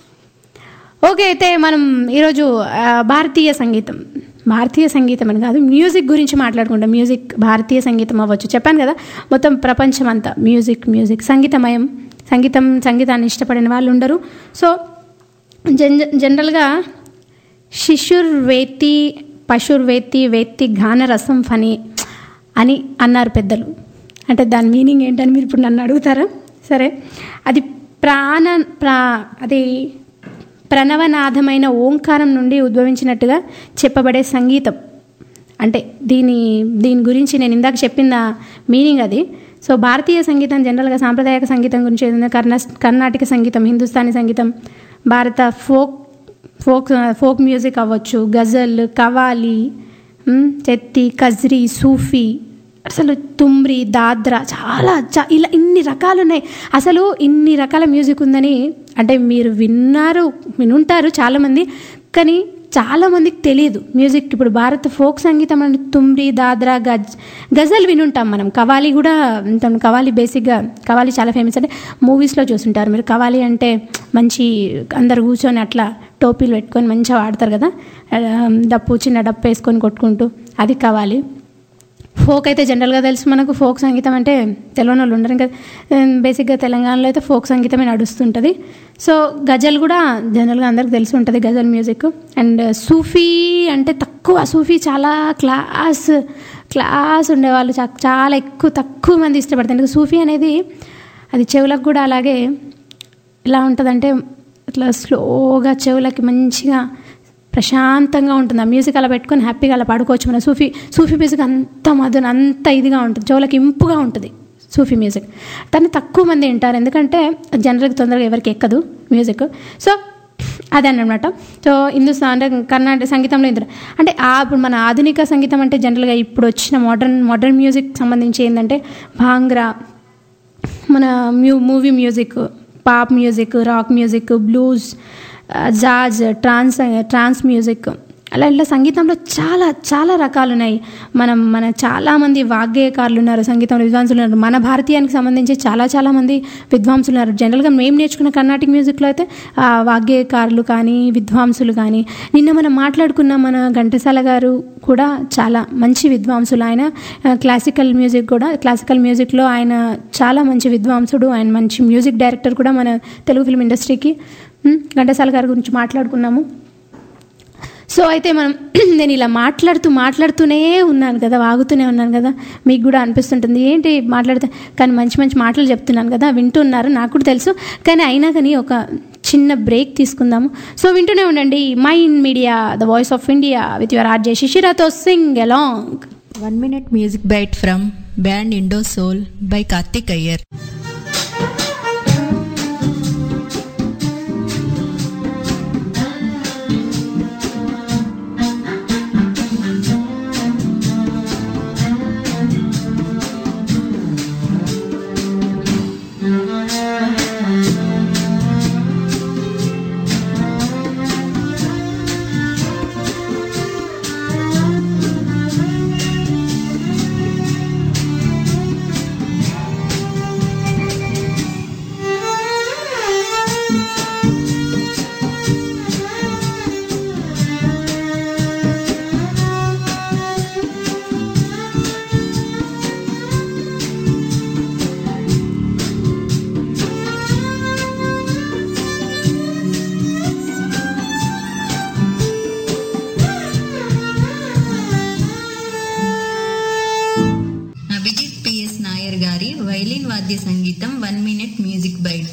okay అయితే మనం ఈరోజు ఆ, భారతీయ సంగీతం భారతీయ సంగీతం అని కాదు మ్యూజిక్ గురించి మాట్లాడుకుంటాం మ్యూజిక్ భారతీయ సంగీతం అవ్వచ్చు చెప్పాను కదా మొత్తం ప్రపంచం అంతా మ్యూజిక్ మ్యూజిక్ సంగీతమయం సంగీతం సంగీతాన్ని ఇష్టపడిన వాళ్ళు ఉండరు సో జన్ జనరల్గా శిశుర్వేతి పశుర్వేతి వేత్తి గానరసం ఫని అని అన్నారు పెద్దలు అంటే దాని మీనింగ్ ఏంటని మీరు ఇప్పుడు నన్ను అడుగుతారా సరే అది ప్రాణ ప్రా అది ప్రణవనాథమైన ఓంకారం నుండి ఉద్భవించినట్టుగా చెప్పబడే సంగీతం అంటే దీని దీని గురించి నేను ఇందాక చెప్పిన మీనింగ్ అది సో భారతీయ సంగీతం జనరల్గా సాంప్రదాయక సంగీతం గురించి ఏదైనా కర్ణా కర్ణాటక సంగీతం హిందుస్థానీ సంగీతం భారత ఫోక్ ఫోక్ ఫోక్ మ్యూజిక్ అవ్వచ్చు గజల్ కవాలి మ్, చెత్తి కజ్రీ సూఫీ అసలు తుమ్రి దాద్రా చాలా చా- ఇలా ఇన్ని రకాలు ఉన్నాయి అసలు ఇన్ని రకాల మ్యూజిక్ ఉందని అంటే మీరు విన్నారు వినుంటారు చాలామంది కానీ చాలామందికి తెలియదు మ్యూజిక్ ఇప్పుడు భారత ఫోక్ సంగీతం అంటే తుమ్రి దాద్రా గజ్ గజల్ వినుంటాం మనం కవాలి కూడా వింటాం కవాలి బేసిక్గా కవాలి చాలా ఫేమస్ అంటే మూవీస్లో చూసుంటారు మీరు కవాలి అంటే మంచి అందరు కూర్చొని అట్లా టోపీలు పెట్టుకొని మంచిగా ఆడతారు కదా ఆ, డప్పు చిన్న డప్పు వేసుకొని కొట్టుకుంటూ అది కవాలి ఫోక్ అయితే జనరల్గా తెలుసు మనకు ఫోక్ సంగీతం అంటే తెలియని వాళ్ళు ఉండరు ఇంకా బేసిక్గా తెలంగాణలో అయితే ఫోక్ సంగీతమే నడుస్తుంటుంది సో గజల్ కూడా జనరల్గా అందరికి తెలిసి ఉంటుంది గజల్ మ్యూజిక్ అండ్ సూఫీ అంటే తక్కువ సూఫీ చాలా క్లాస్ క్లాస్ ఉండేవాళ్ళు చా- చాలా ఎక్కువ తక్కువ మంది ఇష్టపడతారు ఎందుకంటే సూఫీ అనేది అది చెవులకు కూడా అలాగే ఎలా ఉంటుందంటే ఇట్లా స్లోగా చెవులకి మంచిగా ప్రశాంతంగా ఉంటుంది ఆ మ్యూజిక్ అలా పెట్టుకొని హ్యాపీగా అలా పాడుకోవచ్చు మన సూఫీ సూఫీ మ్యూజిక్ అంత మధుర అంత ఇదిగా ఉంటుంది చెవులకు ఇంపుగా ఉంటుంది సూఫీ మ్యూజిక్ దాన్ని తక్కువ మంది వింటారు ఎందుకంటే జనరల్గా తొందరగా ఎవరికి ఎక్కదు మ్యూజిక్ సో అదన్నమాట సో హిందుస్థాన్ అంటే కర్ణాటక సంగీతంలో ఇందులో అంటే ఆ ఇప్పుడు మన ఆధునిక సంగీతం అంటే జనరల్గా ఇప్పుడు వచ్చిన మోడర్న్ మోడర్న్ మ్యూజిక్ సంబంధించి ఏంటంటే భాంగ్రా మన మ్యూ movie music pop music rock music blues jazz trance trance music అలా ఇట్లా సంగీతంలో చాలా చాలా రకాలు ఉన్నాయి మనం మన చాలామంది వాగ్గేయకారులు ఉన్నారు సంగీతంలో విద్వాంసులు ఉన్నారు మన భారతీయానికి సంబంధించి చాలా చాలా మంది విద్వాంసులు ఉన్నారు జనరల్గా మేము నేర్చుకున్న కర్ణాటిక్ మ్యూజిక్లో అయితే ఆ, వాగ్గేయకారులు కానీ విద్వాంసులు కానీ నిన్న మనం మాట్లాడుకున్న మన ఘంటసాల గారు కూడా చాలా మంచి విద్వాంసులు ఆయన ఆ, క్లాసికల్ మ్యూజిక్ కూడా క్లాసికల్ మ్యూజిక్లో ఆయన చాలా మంచి విద్వాంసుడు ఆయన మంచి మ్యూజిక్ డైరెక్టర్ కూడా మన తెలుగు ఫిల్మ్ ఇండస్ట్రీకి ఉమ్, ఘంటసాల గారి గురించి మాట్లాడుకున్నాము సో అయితే మనం నేను ఇలా మాట్లాడుతూ మాట్లాడుతూనే ఉన్నాను కదా వాగుతూనే ఉన్నాను కదా మీకు కూడా అనిపిస్తుంటుంది ఏంటి మాట్లాడితే కానీ మంచి మంచి మాటలు చెప్తున్నాను కదా వింటున్నారు నాకు కూడా తెలుసు కానీ అయినా కానీ ఒక చిన్న బ్రేక్ తీసుకుందాము సో వింటూనే ఉండండి my in media the voice of India with your RJ శిశిరాతో sing along One minute music bite from band Indo Soul by Karthik Iyer. Abhijit PS Nair గారి వైలిన్ వాద్య సంగీతం వన్ మినిట్ మ్యూజిక్ బైట్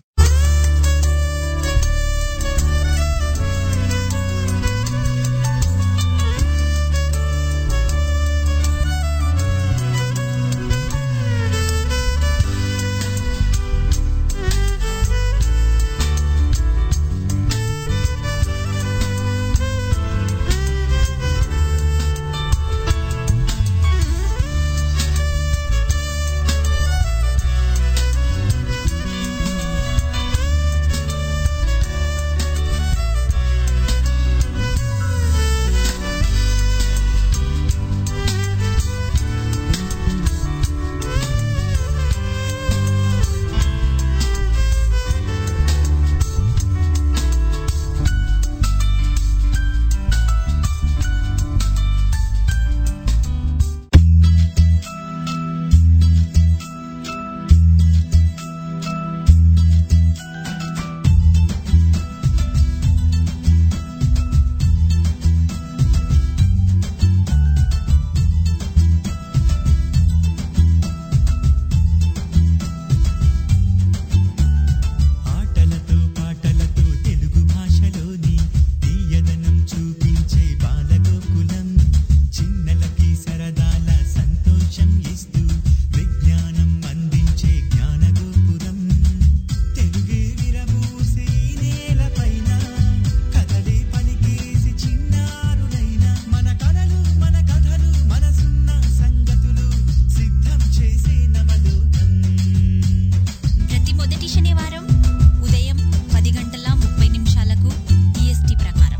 ఆటలతో పాటలతో తెలుగు భాషలోని తీయదనం చూపించే బాలగోకులం చిన్నలకి సరదాల సంతోషం ఇస్తూ విజ్ఞానం అందించే జ్ఞానగోపురం తెలుగే విరబూసే ఈ నేలపైన కథలే పలికేసి చిన్నారులైన మన కళలు మన కథలు మనసున్న సంగతులు సిద్ధం చేసే నవలోకం ప్రతి మొదటి శనివారం ఉదయం పది గంటల ముప్పై నిమిషాలకు ఈఎస్టీ ప్రకారం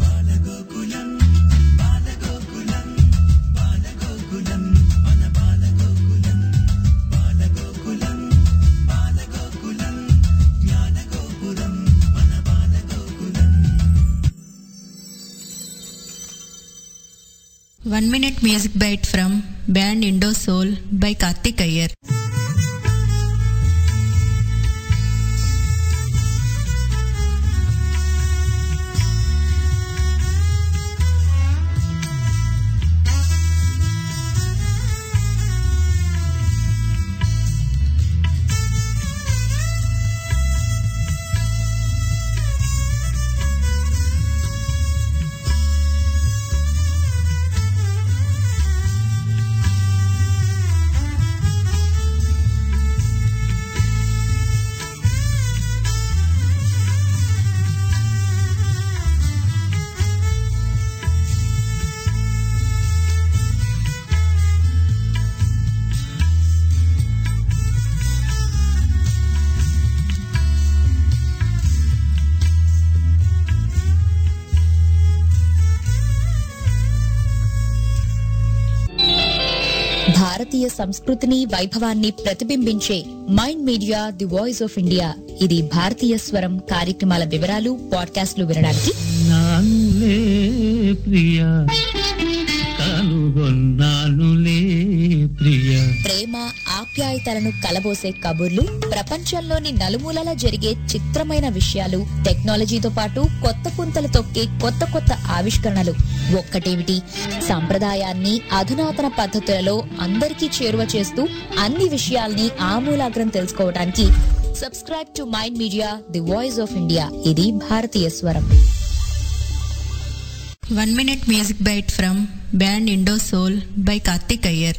One minute music bite from band Indo Soul by Karthik Iyer. భారతీయ సంస్కృతిని వైభవాన్ని ప్రతిబింబించే mind media the voice of India ఇది భారతీయ స్వరం కార్యక్రమాల వివరాలు పాడ్కాస్ట్లు వినడానికి నానులే ప్రియ కనుగొన్నానులే ప్రియ ప్రేమ ఆప్యాయతలను కలబోసే కబుర్లు ప్రపంచంలోని నలుమూలలా జరిగే చిత్రమైన విషయాలు టెక్నాలజీతో పాటు కొత్త పుంతలు తొక్కే కొత్త కొత్త ఆవిష్కరణలు ఒక్కటేమిటి సంప్రదాయాన్ని అధునాతన పద్ధతులలో అందరికీ చేరువ చేస్తూ అన్ని విషయాల్ని ఆమూలాగ్రం తెలుసుకోవడానికి subscribe to mind media the voice of India ఇది భారతీయ స్వరం one minute music bite from band Indo soul by Karthik Iyer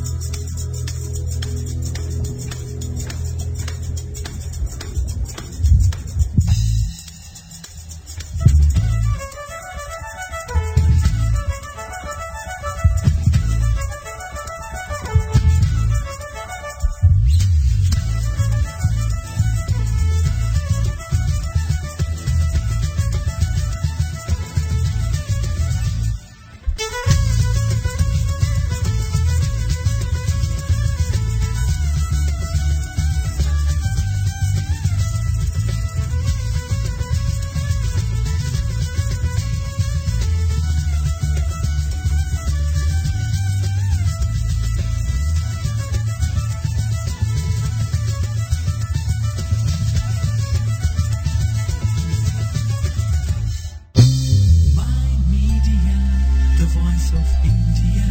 Media, the voice of India.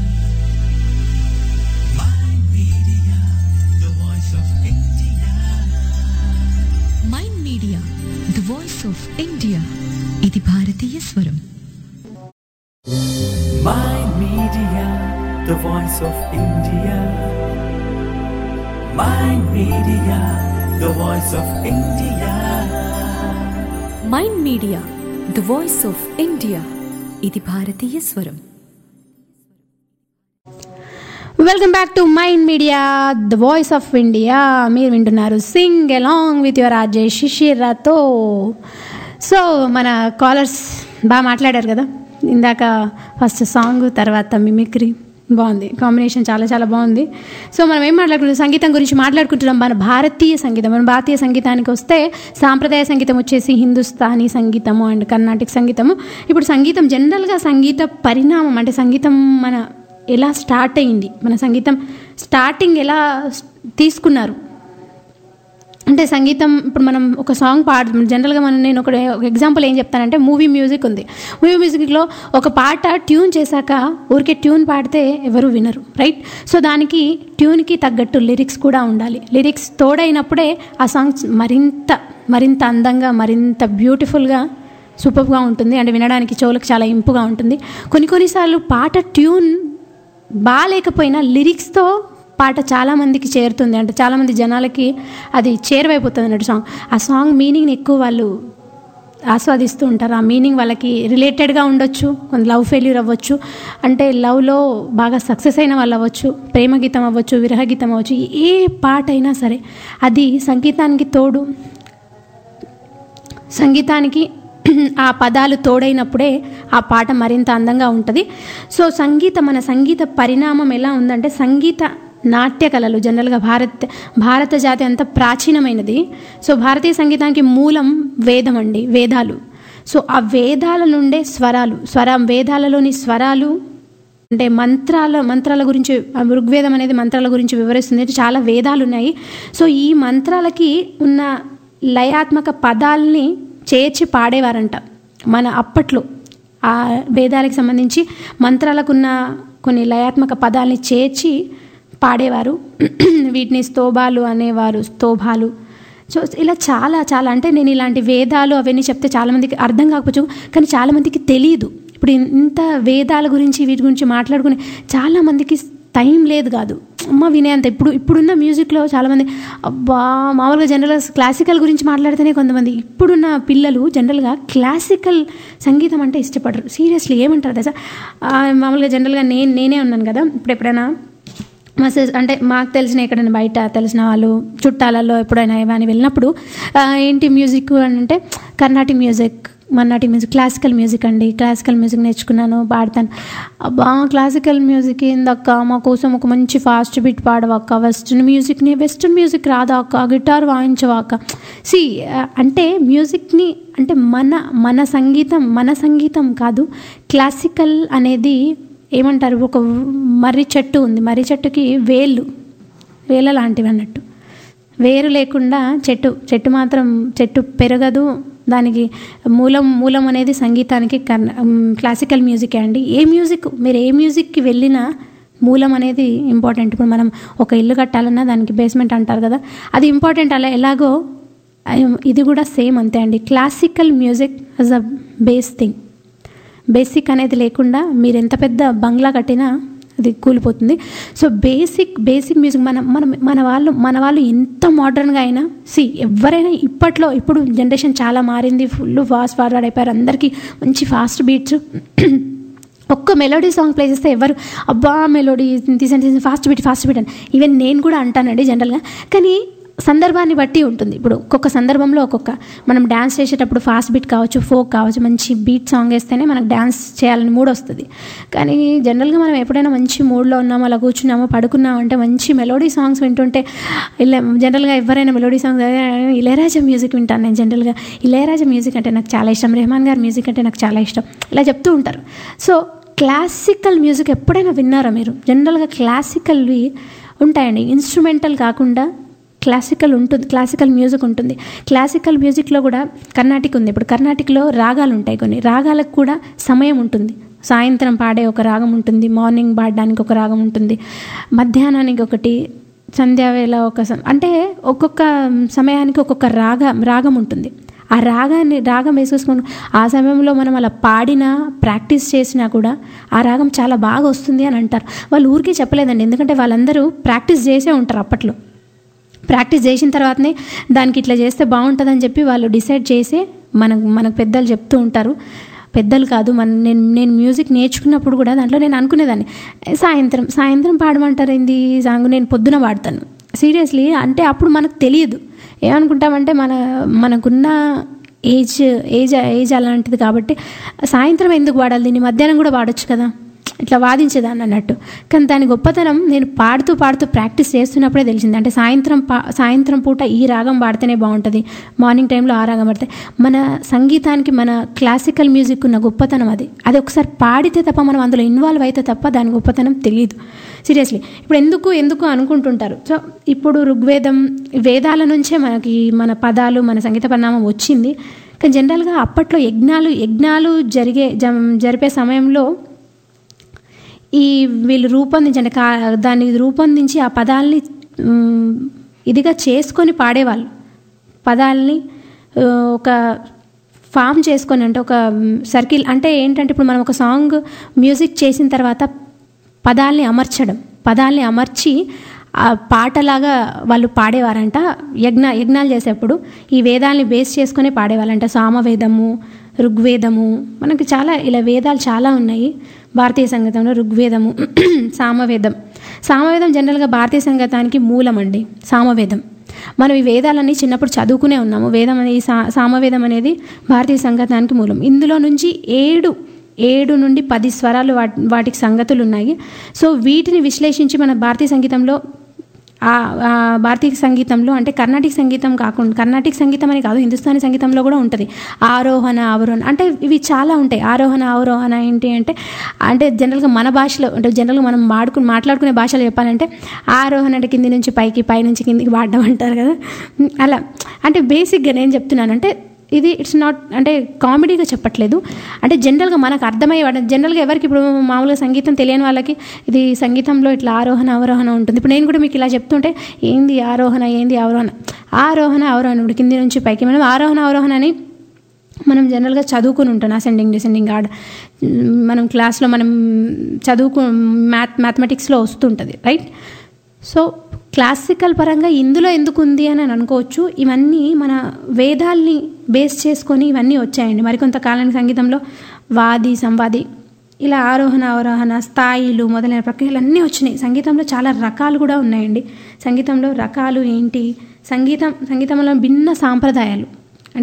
My media, the voice of India. Mind media the voice of India ఇది భారతీయ స్వరం My media, the voice of India. My media, the voice of India. Mind media the voice of India ఇది భారతీయ స్వరం welcome back to mind media the voice of India మీరు వింటున్నారు sing along with your RJ శిషిరాతో so మన callers బాగా మాట్లాడారు కదా ఇందాక ఫస్ట్ సాంగ్ తర్వాత మిమిక్రీ బాగుంది కాంబినేషన్ చాలా చాలా బాగుంది సో మనం ఏం మాట్లాడుకుంటున్నాం సంగీతం గురించి మాట్లాడుకుంటున్నాం మన భారతీయ సంగీతం మన భారతీయ సంగీతానికి వస్తే సాంప్రదాయ సంగీతం వచ్చేసి హిందుస్థానీ సంగీతము అండ్ కర్ణాటక సంగీతము ఇప్పుడు సంగీతం జనరల్గా సంగీత పరిణామం అంటే సంగీతం మన ఎలా స్టార్ట్ అయింది మన సంగీతం స్టార్టింగ్ ఎలా తీసుకున్నారు అంటే సంగీతం ఇప్పుడు మనం ఒక సాంగ్ పాడు జనరల్గా మనం నేను ఒక ఒక ఎగ్జాంపుల్ ఏం చెప్తానంటే మూవీ మ్యూజిక్ ఉంది మూవీ మ్యూజిక్లో ఒక పాట ట్యూన్ చేశాక ఊరికే ట్యూన్ పాడితే ఎవరు వినరు రైట్ సో దానికి ట్యూన్కి తగ్గట్టు లిరిక్స్ కూడా ఉండాలి లిరిక్స్ తోడైనప్పుడే ఆ సాంగ్ మరింత మరింత అందంగా మరింత బ్యూటిఫుల్గా సూపర్గా ఉంటుంది అంటే వినడానికి చెవులకు చాలా ఇంపుగా ఉంటుంది కొన్ని కొన్నిసార్లు పాట ట్యూన్ బాగాలేకపోయినా లిరిక్స్తో పాట చాలామందికి చేరుతుంది అంటే చాలామంది జనాలకి అది చేరువైపోతుంది అన్నట్టు సాంగ్ ఆ సాంగ్ మీనింగ్ని ఎక్కువ వాళ్ళు ఆస్వాదిస్తూ ఉంటారు ఆ మీనింగ్ వాళ్ళకి రిలేటెడ్గా ఉండొచ్చు కొంత లవ్ ఫెయిల్యూర్ అవ్వచ్చు అంటే లవ్లో బాగా సక్సెస్ అయిన వాళ్ళు అవ్వచ్చు ప్రేమ గీతం అవ్వచ్చు విరహ గీతం అవ్వచ్చు ఏ పాట అయినా సరే అది సంగీతానికి తోడు సంగీతానికి ఆ పదాలు తోడైనప్పుడే ఆ పాట మరింత అందంగా ఉంటుంది సో సంగీత మన సంగీత పరిణామం ఎలా ఉందంటే సంగీత నాట్య కళలు జనరల్గా భారత్ భారత జాతి అంత ప్రాచీనమైనది సో భారతీయ సంగీతానికి మూలం వేదం అండి వేదాలు సో ఆ వేదాల నుండే స్వరాలు స్వరం వేదాలలోని స్వరాలు అంటే మంత్రాల మంత్రాల గురించి ఆ ఋగ్వేదం అనేది మంత్రాల గురించి వివరిస్తుంది అంటే చాలా వేదాలు ఉన్నాయి సో ఈ మంత్రాలకి ఉన్న లయాత్మక పదాలని చేర్చి పాడేవారంట మన అప్పట్లో ఆ వేదాలకు సంబంధించి మంత్రాలకున్న కొన్ని లయాత్మక పదాలని చేర్చి పాడేవారు వీటిని స్తోభాలు అనేవారు స్తోభాలు సో ఇలా చాలా చాలా అంటే నేను ఇలాంటి వేదాలు అవన్నీ చెప్తే చాలామందికి అర్థం కాకపోవచ్చు కానీ చాలామందికి తెలియదు ఇప్పుడు ఇంత వేదాల గురించి వీటి గురించి మాట్లాడుకునే చాలామందికి టైం లేదు కాదు అమ్మ వినేంత ఇప్పుడు ఇప్పుడున్న మ్యూజిక్లో చాలామంది అబ్బా మామూలుగా జనరల్గా క్లాసికల్ గురించి మాట్లాడితేనే కొంతమంది ఇప్పుడున్న పిల్లలు జనరల్గా క్లాసికల్ సంగీతం అంటే ఇష్టపడరు సీరియస్లీ ఏమంటారు తెలుసా ఆ, మామూలుగా జనరల్గా నేను నేనే ఉన్నాను కదా ఇప్పుడు ఎప్పుడైనా మా సిస్ అంటే మాకు తెలిసిన ఎక్కడైనా బయట తెలిసిన వాళ్ళు చుట్టాలలో ఎప్పుడైనా ఏమైనా వెళ్ళినప్పుడు ఆ, ఏంటి మ్యూజిక్ అని అంటే కర్ణాటిక్ మ్యూజిక్ మన్నాటి మ్యూజిక్ క్లాసికల్ మ్యూజిక్ అండి క్లాసికల్ మ్యూజిక్ నేర్చుకున్నాను పాడతాను అబ్బా క్లాసికల్ మ్యూజిక్ ఏందక్క మా కోసం ఒక మంచి ఫాస్ట్ బీట్ పాడవక్క వెస్ట్రన్ మ్యూజిక్ని వెస్ట్రన్ మ్యూజిక్ రాదా అక్క గిటార్ వాయించవాక సి అంటే మ్యూజిక్ని అంటే మన మన సంగీతం మన సంగీతం కాదు క్లాసికల్ అనేది ఏమంటారు ఒక మర్రి చెట్టు ఉంది మర్రి చెట్టుకి వేళ్ళు వేల లాంటివి అన్నట్టు వేరు లేకుండా చెట్టు చెట్టు మాత్రం చెట్టు పెరగదు దానికి మూలం మూలం అనేది సంగీతానికి కన్- ఉమ్, క్లాసికల్ మ్యూజికే అండి ఏ మ్యూజిక్ మీరు ఏ మ్యూజిక్కి వెళ్ళినా మూలం అనేది ఇంపార్టెంట్ ఇప్పుడు మనం ఒక ఇల్లు కట్టాలన్నా దానికి బేస్మెంట్ అంటారు కదా అది ఇంపార్టెంట్ అలా ఎలాగో ఐ- ఇది కూడా సేమ్ అంతే అండి classical music is a base thing basic అనేది లేకుండా మీరు ఎంత పెద్ద బంగ్లా కట్టినా అది కూలిపోతుంది సో బేసిక్ బేసిక్ మ్యూజిక్ మన మన మన వాళ్ళు మన వాళ్ళు ఎంత మోడర్న్గా అయినా సి ఎవరైనా ఇప్పట్లో ఇప్పుడు జనరేషన్ చాలా మారింది ఫుల్ ఫాస్ట్ ఫార్వర్డ్ అయిపోయారు అందరికీ మంచి ఫాస్ట్ బీట్స్ ఒక్క మెలోడీ సాంగ్ ప్లే చేస్తే ఎవరు అబ్బా మెలోడీ తీసండి తీసండి ఫాస్ట్ బీట్ ఫాస్ట్ బీట్ అని ఈవెన్ నేను కూడా అంటానండి జనరల్గా కానీ సందర్భాన్ని బట్టి ఉంటుంది ఇప్పుడు ఒక్కొక్క సందర్భంలో ఒక్కొక్క మనం డ్యాన్స్ చేసేటప్పుడు ఫాస్ట్ బీట్ కావచ్చు ఫోక్ కావచ్చు మంచి బీట్ సాంగ్ వేస్తేనే మనకు డ్యాన్స్ చేయాలని మూడ్ వస్తుంది కానీ జనరల్గా మనం ఎప్పుడైనా మంచి మూడ్లో ఉన్నామో అలా కూర్చున్నామో పడుకున్నామో అంటే మంచి మెలోడీ సాంగ్స్ వింటుంటే ఇలా జనరల్గా ఎవరైనా మెలోడీ సాంగ్స్ ఇళయరాజా మ్యూజిక్ వింటాను నేను జనరల్గా ఇళయరాజా మ్యూజిక్ అంటే నాకు చాలా ఇష్టం రెహమాన్ గారి మ్యూజిక్ అంటే నాకు చాలా ఇష్టం ఇలా చెప్తూ ఉంటారు సో క్లాసికల్ మ్యూజిక్ ఎప్పుడైనా విన్నారా మీరు జనరల్గా క్లాసికల్వి ఉంటాయండి ఇన్స్ట్రుమెంటల్ కాకుండా క్లాసికల్ ఉంటుంది క్లాసికల్ మ్యూజిక్ ఉంటుంది క్లాసికల్ మ్యూజిక్లో కూడా కర్ణాటిక్ ఉంది ఇప్పుడు కర్ణాటిక్లో రాగాలు ఉంటాయి కొన్ని రాగాలకు కూడా సమయం ఉంటుంది సాయంత్రం పాడే ఒక రాగం ఉంటుంది మార్నింగ్ పాడడానికి ఒక రాగం ఉంటుంది మధ్యాహ్నానికి ఒకటి సంధ్యావేళ ఒక స- అంటే ఒక్కొక్క సమయానికి ఒక్కొక్క రాగ రాగం ఉంటుంది ఆ రాగాన్ని రాగం వేసేసుకొని ఆ సమయంలో మనం అలా పాడినా ప్రాక్టీస్ చేసినా కూడా ఆ రాగం చాలా బాగా వస్తుంది అని అంటారు వాళ్ళు ఊరికే చెప్పలేదండి ఎందుకంటే వాళ్ళందరూ ప్రాక్టీస్ చేసే ఉంటారు అప్పట్లో ప్రాక్టీస్ చేసిన తర్వాతనే దానికి ఇట్లా చేస్తే బాగుంటుందని చెప్పి వాళ్ళు డిసైడ్ చేసే మనకు మనకు పెద్దలు చెప్తూ ఉంటారు పెద్దలు కాదు మన నేను నేను మ్యూజిక్ నేర్చుకున్నప్పుడు కూడా దాంట్లో నేను అనుకునేదాన్ని సాయంత్రం సాయంత్రం పాడమంటారు ఏంది సాంగ్ నేను పొద్దున పాడతాను సీరియస్లీ అంటే అప్పుడు మనకు తెలియదు ఏమనుకుంటామంటే మన మనకున్న ఏజ్ ఏజ్ ఏజ్ అలాంటిది కాబట్టి సాయంత్రం ఎందుకు పాడాలి దీన్ని మధ్యాహ్నం కూడా పాడొచ్చు కదా ఇట్లా వాదించేదాన్ని అన్నట్టు కానీ దాని గొప్పతనం నేను పాడుతూ పాడుతూ ప్రాక్టీస్ చేస్తున్నప్పుడే తెలిసింది అంటే సాయంత్రం పా సాయంత్రం పూట ఈ రాగం పాడితేనే బాగుంటుంది మార్నింగ్ టైంలో ఆ రాగం పాడితే మన సంగీతానికి మన క్లాసికల్ మ్యూజిక్ ఉన్న గొప్పతనం అది అది ఒకసారి పాడితే తప్ప మనం అందులో ఇన్వాల్వ్ అయితే తప్ప దాని గొప్పతనం తెలియదు సీరియస్లీ ఇప్పుడు ఎందుకు ఎందుకు అనుకుంటుంటారు సో ఇప్పుడు ఋగ్వేదం వేదాల నుంచే మనకి మన పదాలు మన సంగీత పరిణామం వచ్చింది కానీ జనరల్గా అప్పట్లో యజ్ఞాలు యజ్ఞాలు జరిగే జం జరిపే సమయంలో ఈ వీళ్ళు రూపొందించండి కా దాన్ని రూపొందించి ఆ పదాలని మ్, ఇదిగా చేసుకొని పాడేవాళ్ళు పదాలని ఆ, ఒక ఫామ్ చేసుకొని అంటే ఒక సర్కిల్ అంటే ఏంటంటే ఇప్పుడు మనం ఒక సాంగ్ మ్యూజిక్ చేసిన తర్వాత పదాల్ని అమర్చడం పదాల్ని అమర్చి ఆ పాటలాగా వాళ్ళు పాడేవారంట యజ్ఞ యజ్ఞాలు చేసేప్పుడు ఈ వేదాల్ని బేస్ చేసుకొని పాడేవాళ్ళంట సామవేదము ఋగ్వేదము మనకి చాలా ఇలా వేదాలు చాలా ఉన్నాయి భారతీయ సంగీతంలో ఋగ్వేదము సామవేదం సామవేదం జనరల్గా భారతీయ సంగీతానికి మూలం అండి సామవేదం మనం ఈ వేదాలన్నీ చిన్నప్పుడు చదువుకునే ఉన్నాము వేదం అనేది సా సామవేదం అనేది భారతీయ సంగీతానికి మూలం ఇందులో నుంచి ఏడు ఏడు నుండి పది స్వరాలు వాటి వాటికి సంగతులు ఉన్నాయి సో వీటిని విశ్లేషించి మన భారతీయ సంగీతంలో ఆ ఆ భారతీయ సంగీతంలో అంటే కర్ణాటిక సంగీతం కాకుండా కర్ణాటిక సంగీతం అని కాదు హిందుస్థానీ సంగీతంలో కూడా ఉంటుంది ఆరోహణ అవరోహణ అంటే ఇవి చాలా ఉంటాయి ఆరోహణ అవరోహణ ఏంటి అంటే అంటే జనరల్గా మన భాషలో అంటే జనరల్గా మనం మాడుకు మాట్లాడుకునే భాషలో చెప్పాలంటే ఆరోహణ అంటే కింది నుంచి పైకి పై నుంచి కిందికి వాడడం అంటారు కదా అలా అంటే బేసిక్గా నేను చెప్తున్నానంటే ఇది ఇట్స్ నాట్ అంటే కామెడీగా చెప్పట్లేదు అంటే జనరల్గా మనకు అర్థమయ్యే జనరల్గా ఎవరికి ఇప్పుడు మామూలుగా సంగీతం తెలియని వాళ్ళకి ఇది సంగీతంలో ఇట్లా ఆరోహణ అవరోహణ ఉంటుంది ఇప్పుడు నేను కూడా మీకు ఇలా చెప్తుంటే ఏంది ఆరోహణ ఏంది అవరోహణ ఆరోహణ అవరోహణ ఇప్పుడు కింది నుంచి పైకి మనం ఆరోహణ అవరోహణ అని మనం జనరల్గా చదువుకుని ఉంటాం అసెండింగ్ డిసెండింగ్ ఆర్డర్ మనం క్లాస్లో మనం చదువుకు మ్యాథ్ మ్యాథమెటిక్స్లో వస్తుంటుంది రైట్ సో క్లాసికల్ పరంగా ఇందులో ఎందుకు ఉంది అని అని అనుకోవచ్చు ఇవన్నీ మన వేదాల్ని బేస్ చేసుకొని ఇవన్నీ వచ్చాయండి మరికొంతకాలానికి సంగీతంలో వాది సంవాది ఇలా ఆరోహణ అవరోహణ స్థాయిలు మొదలైన ప్రక్రియలు అన్నీ వచ్చినాయి సంగీతంలో చాలా రకాలు కూడా ఉన్నాయండి సంగీతంలో రకాలు ఏంటి సంగీతం సంగీతంలో భిన్న సాంప్రదాయాలు అంటే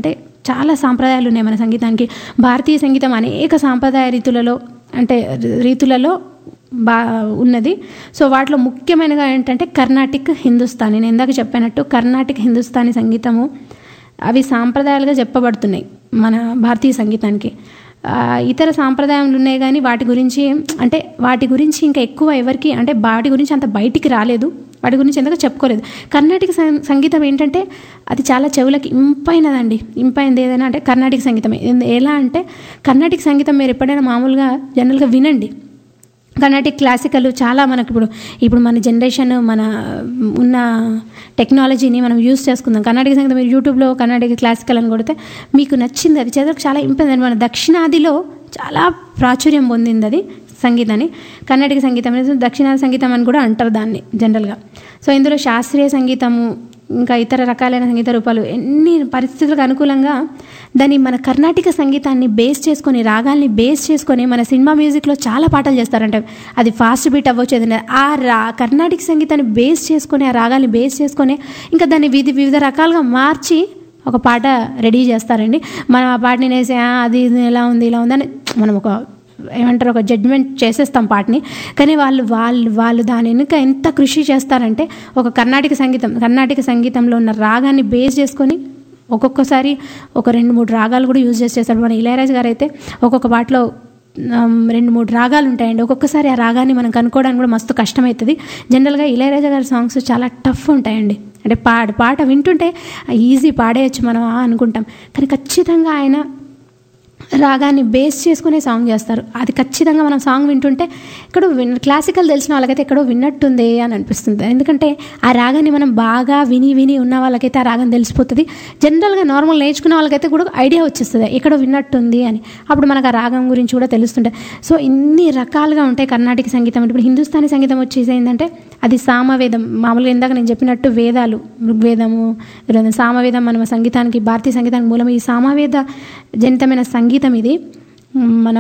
చాలా సాంప్రదాయాలు ఉన్నాయి మన సంగీతానికి భారతీయ సంగీతం అనేక సాంప్రదాయ రీతులలో అంటే రీతులలో బా ఉన్నది సో వాటిలో ముఖ్యమైనగా ఏంటంటే కర్ణాటిక్ హిందుస్థానీ నేను ఇందాక చెప్పినట్టు కర్ణాటిక్ హిందుస్థానీ సంగీతము అవి సాంప్రదాయాలుగా చెప్పబడుతున్నాయి మన భారతీయ సంగీతానికి ఆ, ఇతర సాంప్రదాయాలు ఉన్నాయి కానీ వాటి గురించి అంటే వాటి గురించి ఇంకా ఎక్కువ ఎవరికి అంటే వాటి గురించి అంత బయటికి రాలేదు వాటి గురించి ఎందుకు చెప్పుకోలేదు కర్ణాటక సం- సంగీతం ఏంటంటే అది చాలా చెవులకి ఇంపైనదండి ఇంపైనది ఏదైనా అంటే కర్ణాటక సంగీతమే ఎందు- ఎలా అంటే కర్ణాటక సంగీతం మీరు ఎప్పుడైనా మామూలుగా జనరల్గా వినండి కర్ణాటిక్ క్లాసికల్ చాలా మనకు ఇప్పుడు ఇప్పుడు మన జనరేషన్ మన ఉన్న టెక్నాలజీని మనం యూస్ చేసుకుందాం కర్ణాటక సంగీతం మీరు యూట్యూబ్లో కర్ణాటక క్లాసికల్ అని కొడితే మీకు నచ్చింది అది చదువుకు చాలా ఇంపైంది మన దక్షిణాదిలో చాలా ప్రాచుర్యం పొందింది అది సంగీతాన్ని కర్ణాటక సంగీతం అనేది దక్షిణాది సంగీతం అని కూడా అంటారు దాన్ని జనరల్గా సో ఇందులో శాస్త్రీయ సంగీతము ఇంకా ఇతర రకాలైన సంగీత రూపాలు ఎన్ని పరిస్థితులకు అనుకూలంగా దాన్ని మన కర్ణాటక సంగీతాన్ని బేస్ చేసుకొని రాగాల్ని బేస్ చేసుకొని మన సినిమా మ్యూజిక్లో చాలా పాటలు చేస్తారంటే అది ఫాస్ట్ బీట్ అవ్వచ్చు ఏదైనా ఆ రా కర్ణాటక సంగీతాన్ని బేస్ చేసుకొని ఆ రాగాల్ని బేస్ చేసుకొని ఇంకా దాన్ని వివిధ వివిధ రకాలుగా మార్చి ఒక పాట రెడీ చేస్తారండి మనం ఆ పాటని వేసి "ఆ, అది ఇది ఎలా ఉంది ఇలా ఉంది అని మనం ఒక ఏమంటారు ఒక జడ్జ్మెంట్ చేసేస్తాం పాటని కానీ వాళ్ళు వాళ్ళు వాళ్ళు దాని వెనుక ఎంత కృషి చేస్తారంటే ఒక కర్ణాటక సంగీతం కర్ణాటక సంగీతంలో ఉన్న రాగాన్ని బేస్ చేసుకొని ఒక్కొక్కసారి ఒక రెండు మూడు రాగాలు కూడా యూజ్ చేసి చేస్తారు మన ఇళయరాజు గారు అయితే ఒక్కొక్క పాటలో ఆమ్, రెండు మూడు రాగాలు ఉంటాయండి ఒక్కొక్కసారి ఆ రాగాన్ని మనం కనుక్కోవడానికి కూడా మస్తు కష్టమవుతుంది జనరల్గా ఇళయరాజా గారి సాంగ్స్ చాలా టఫ్ ఉంటాయండి అంటే పాట పాట వింటుంటే ఈజీ పాడేయచ్చు మనం ఆ అనుకుంటాం కానీ ఖచ్చితంగా ఆయన రాగాన్ని బేస్ చేసుకునే సాంగ్ చేస్తారు అది ఖచ్చితంగా మనం సాంగ్ వింటుంటే ఇక్కడ విన్ క్లాసికల్ తెలిసిన వాళ్ళకైతే ఎక్కడో విన్నట్టుంది అని అనిపిస్తుంది ఎందుకంటే ఆ రాగాన్ని మనం బాగా విని విని ఉన్న వాళ్ళకైతే ఆ రాగం తెలిసిపోతుంది జనరల్గా నార్మల్ నేర్చుకున్న వాళ్ళకైతే కూడా ఐడియా వచ్చేస్తుంది ఎక్కడో విన్నట్టుంది అని అప్పుడు మనకు ఆ రాగం గురించి కూడా తెలుస్తుంటుంది సో ఇన్ని రకాలుగా ఉంటాయి కర్ణాటక సంగీతం అంటే ఇప్పుడు హిందుస్థానీ సంగీతం వచ్చేసి ఏంటంటే అది సామవేదం మామూలుగా ఇందాక నేను చెప్పినట్టు వేదాలు ఋగ్వేదము రుద- సామవేదం మన సంగీతానికి భారతీయ సంగీతానికి మూలం ఈ సామవేద జనితమైన సంగీతం ఇది మన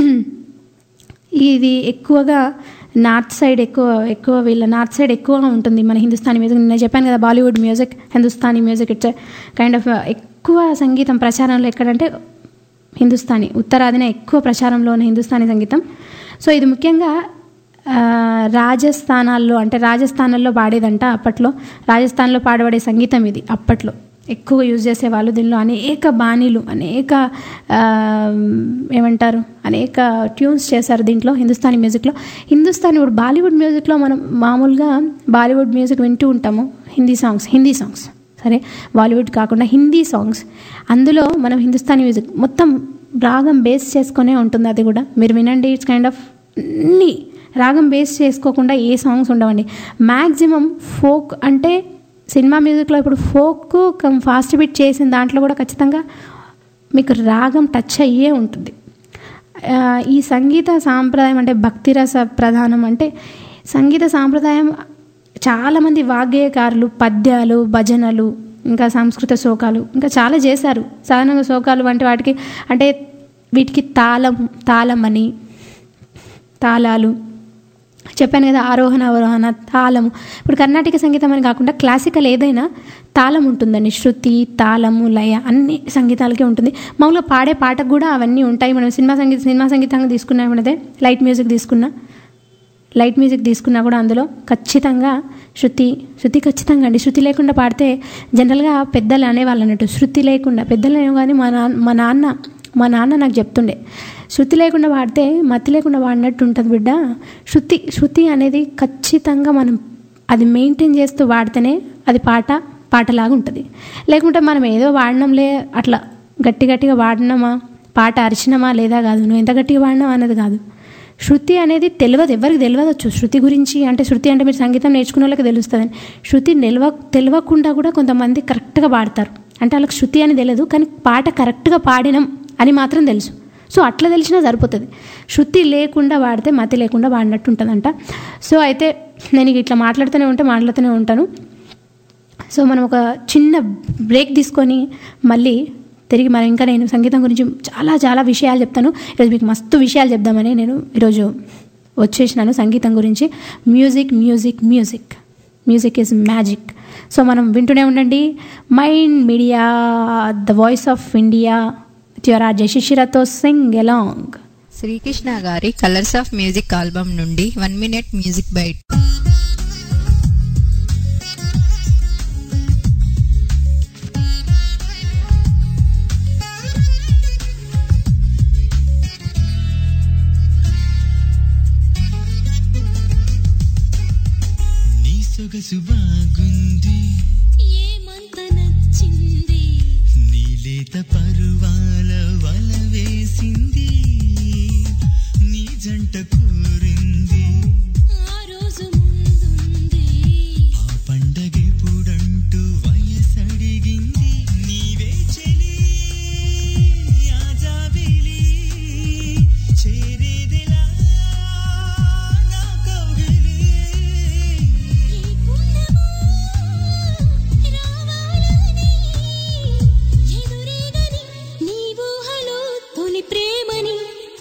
ఇది ఎక్కువగా నార్త్ సైడ్ ఎక్కువ ఎక్కువ వీళ్ళ నార్త్ సైడ్ ఎక్కువగా ఉంటుంది మన హిందుస్థానీ మ్యూజిక్ నేను చెప్పాను కదా Bollywood music Hindustani music it's kind of ఎక్కువ సంగీతం ప్రచారంలో ఎక్కడంటే హిందుస్థానీ ఉత్తరాదిన ఎక్కువ ప్రచారంలో ఉన్న హిందుస్థానీ సంగీతం సో ఇది ముఖ్యంగా ఆ, రాజస్థానాల్లో అంటే రాజస్థానాల్లో పాడేదంట అప్పట్లో రాజస్థాన్లో పాడబడే సంగీతం ఇది అప్పట్లో ఎక్కువ యూజ్ చేసేవాళ్ళు దీనిలో అనేక బాణీలు అనేక ఆ, ఏమంటారు అనేక ట్యూన్స్ చేశారు దీంట్లో హిందుస్థానీ మ్యూజిక్లో హిందుస్థానీ ఇప్పుడు బాలీవుడ్ మ్యూజిక్లో మనం మామూలుగా బాలీవుడ్ మ్యూజిక్ వింటూ ఉంటాము హిందీ సాంగ్స్ హిందీ సాంగ్స్ సరే బాలీవుడ్ కాకుండా హిందీ సాంగ్స్ అందులో మనం హిందుస్థానీ మ్యూజిక్ మొత్తం రాగం బేస్ చేసుకునే ఉంటుంది అది కూడా మీరు వినండి ఇట్స్ కైండ్ ఆఫ్ అన్ని రాగం బేస్ చేసుకోకుండా ఏ సాంగ్స్ ఉండవండి మ్యాక్సిమం ఫోక్ అంటే సినిమా మ్యూజిక్లో ఇప్పుడు ఫోక్ కమ్ ఫాస్ట్ బీట్ చేసిన దాంట్లో కూడా ఖచ్చితంగా మీకు రాగం టచ్ అయ్యే ఉంటుంది ఆ, ఈ సంగీత సాంప్రదాయం అంటే భక్తిరస ప్రధానం అంటే సంగీత సాంప్రదాయం చాలామంది వాగ్గేయకారులు పద్యాలు భజనలు ఇంకా సంస్కృత శోకాలు ఇంకా చాలా చేశారు సాధారణంగా శోకాలు వంటి వాటికి అంటే వీటికి తాళం తాళం అని తాళాలు చెప్పాను కదా ఆరోహణ అవరోహణ తాళము ఇప్పుడు కర్ణాటక సంగీతం అని కాకుండా క్లాసికల్ ఏదైనా తాళం ఉంటుందండి శృతి తాళము లయ అన్ని సంగీతాలకే ఉంటుంది మామూలుగా పాడే పాటకు కూడా అవన్నీ ఉంటాయి మనం సినిమా సంగీత సినిమా సంగీతంగా తీసుకున్నామన్నదే లైట్ మ్యూజిక్ తీసుకున్నా లైట్ మ్యూజిక్ తీసుకున్నా కూడా అందులో ఖచ్చితంగా శృతి శృతి ఖచ్చితంగా అండి శృతి లేకుండా పాడితే జనరల్గా పెద్దలు అనేవాళ్ళు అన్నట్టు శృతి లేకుండా పెద్దలు అనేవి కానీ మా నాన్న మా నాన్న మా నాన్న నాకు చెప్తుండే శృతి లేకుండా పాడితే మతి లేకుండా పాడినట్టు ఉంటుంది బిడ్డ శృతి శృతి అనేది ఖచ్చితంగా మనం అది మెయింటైన్ చేస్తూ వాడితేనే అది పాట పాటలాగా ఉంటుంది లేకుంటే మనం ఏదో వాడినాంలే అట్లా గట్టి గట్టిగా వాడినామా పాట అరిచినామా లేదా కాదు నువ్వు ఎంత గట్టిగా వాడినావా అనేది కాదు శృతి అనేది తెలియదు ఎవరికి తెలియదచ్చు శృతి గురించి అంటే శృతి అంటే మీరు సంగీతం నేర్చుకున్న వాళ్ళకి తెలుస్తుంది శృతి నిల్వ తెలియకుండా కూడా కొంతమంది కరెక్ట్గా పాడతారు అంటే వాళ్ళకి శృతి అని తెలియదు కానీ పాట కరెక్ట్గా పాడినాం అని మాత్రం తెలుసు సో అట్లా తెలిసినా సరిపోతుంది శృతి లేకుండా వాడితే మతి లేకుండా వాడినట్టు ఉంటుందంట సో అయితే నేను ఇక ఇట్లా మాట్లాడుతూనే ఉంటే మాట్లాడుతూనే ఉంటాను సో మనం ఒక చిన్న బ్రేక్ తీసుకొని మళ్ళీ తిరిగి మనం ఇంకా నేను సంగీతం గురించి చాలా చాలా విషయాలు చెప్తాను ఈరోజు మీకు మస్తు విషయాలు చెప్దామని నేను ఈరోజు వచ్చేసినాను సంగీతం గురించి music music music music is magic so మనం వింటూనే ఉండండి mind media the voice of India your RJ శిశిరతో సింగ్ ఎలాంగ్ శ్రీకృష్ణ గారి కలర్స్ ఆఫ్ మ్యూజిక్ ఆల్బమ్ నుండి వన్ మినిట్ మ్యూజిక్ బైట్ నీ సొగసు బాగుంది ఏమంత నచ్చింది నీ లేత పరువాల వల వేసింది నీ జంట కోరింది ఆ రోజు ముందుంది ఆ పండగెప్పుడంటూ వయసడిగింది నీవే చెలి ఆజాబిలి చేరేదెలా నా కౌగిలి ఈ పుణ్యమా రావాలని ఎదురేగని నీ ఊహలో తొలి ప్రేమని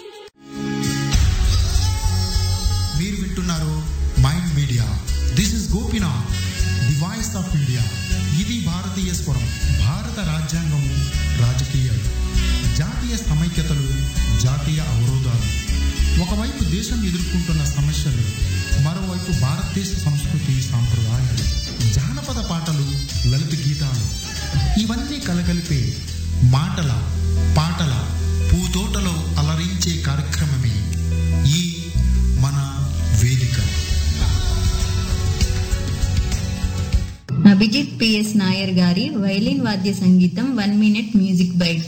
మీరు వింటున్నారు mind media this is Gopinath the voice of India ఇది భారతీయ స్వరం భారత రాజ్యాంగము రాజకీయాలు జాతీయ సమైక్యతలు జాతీయ అవరోధాలు ఒకవైపు దేశం ఎదుర్కొంటున్న సమస్యలు మరోవైపు భారతదేశ సంస్కృతి సాంప్రదాయాలు జానపద పాటలు లలిత గీతాలు ఇవన్నీ కలగలిపే మాటల పాటల పూతోటలో అలరించే కార్యక్రమమే ఈ మన వేదిక అభిజిత్ పిఎస్ నాయర్ గారి వైలిన్ వాద్య సంగీతం one minute music bite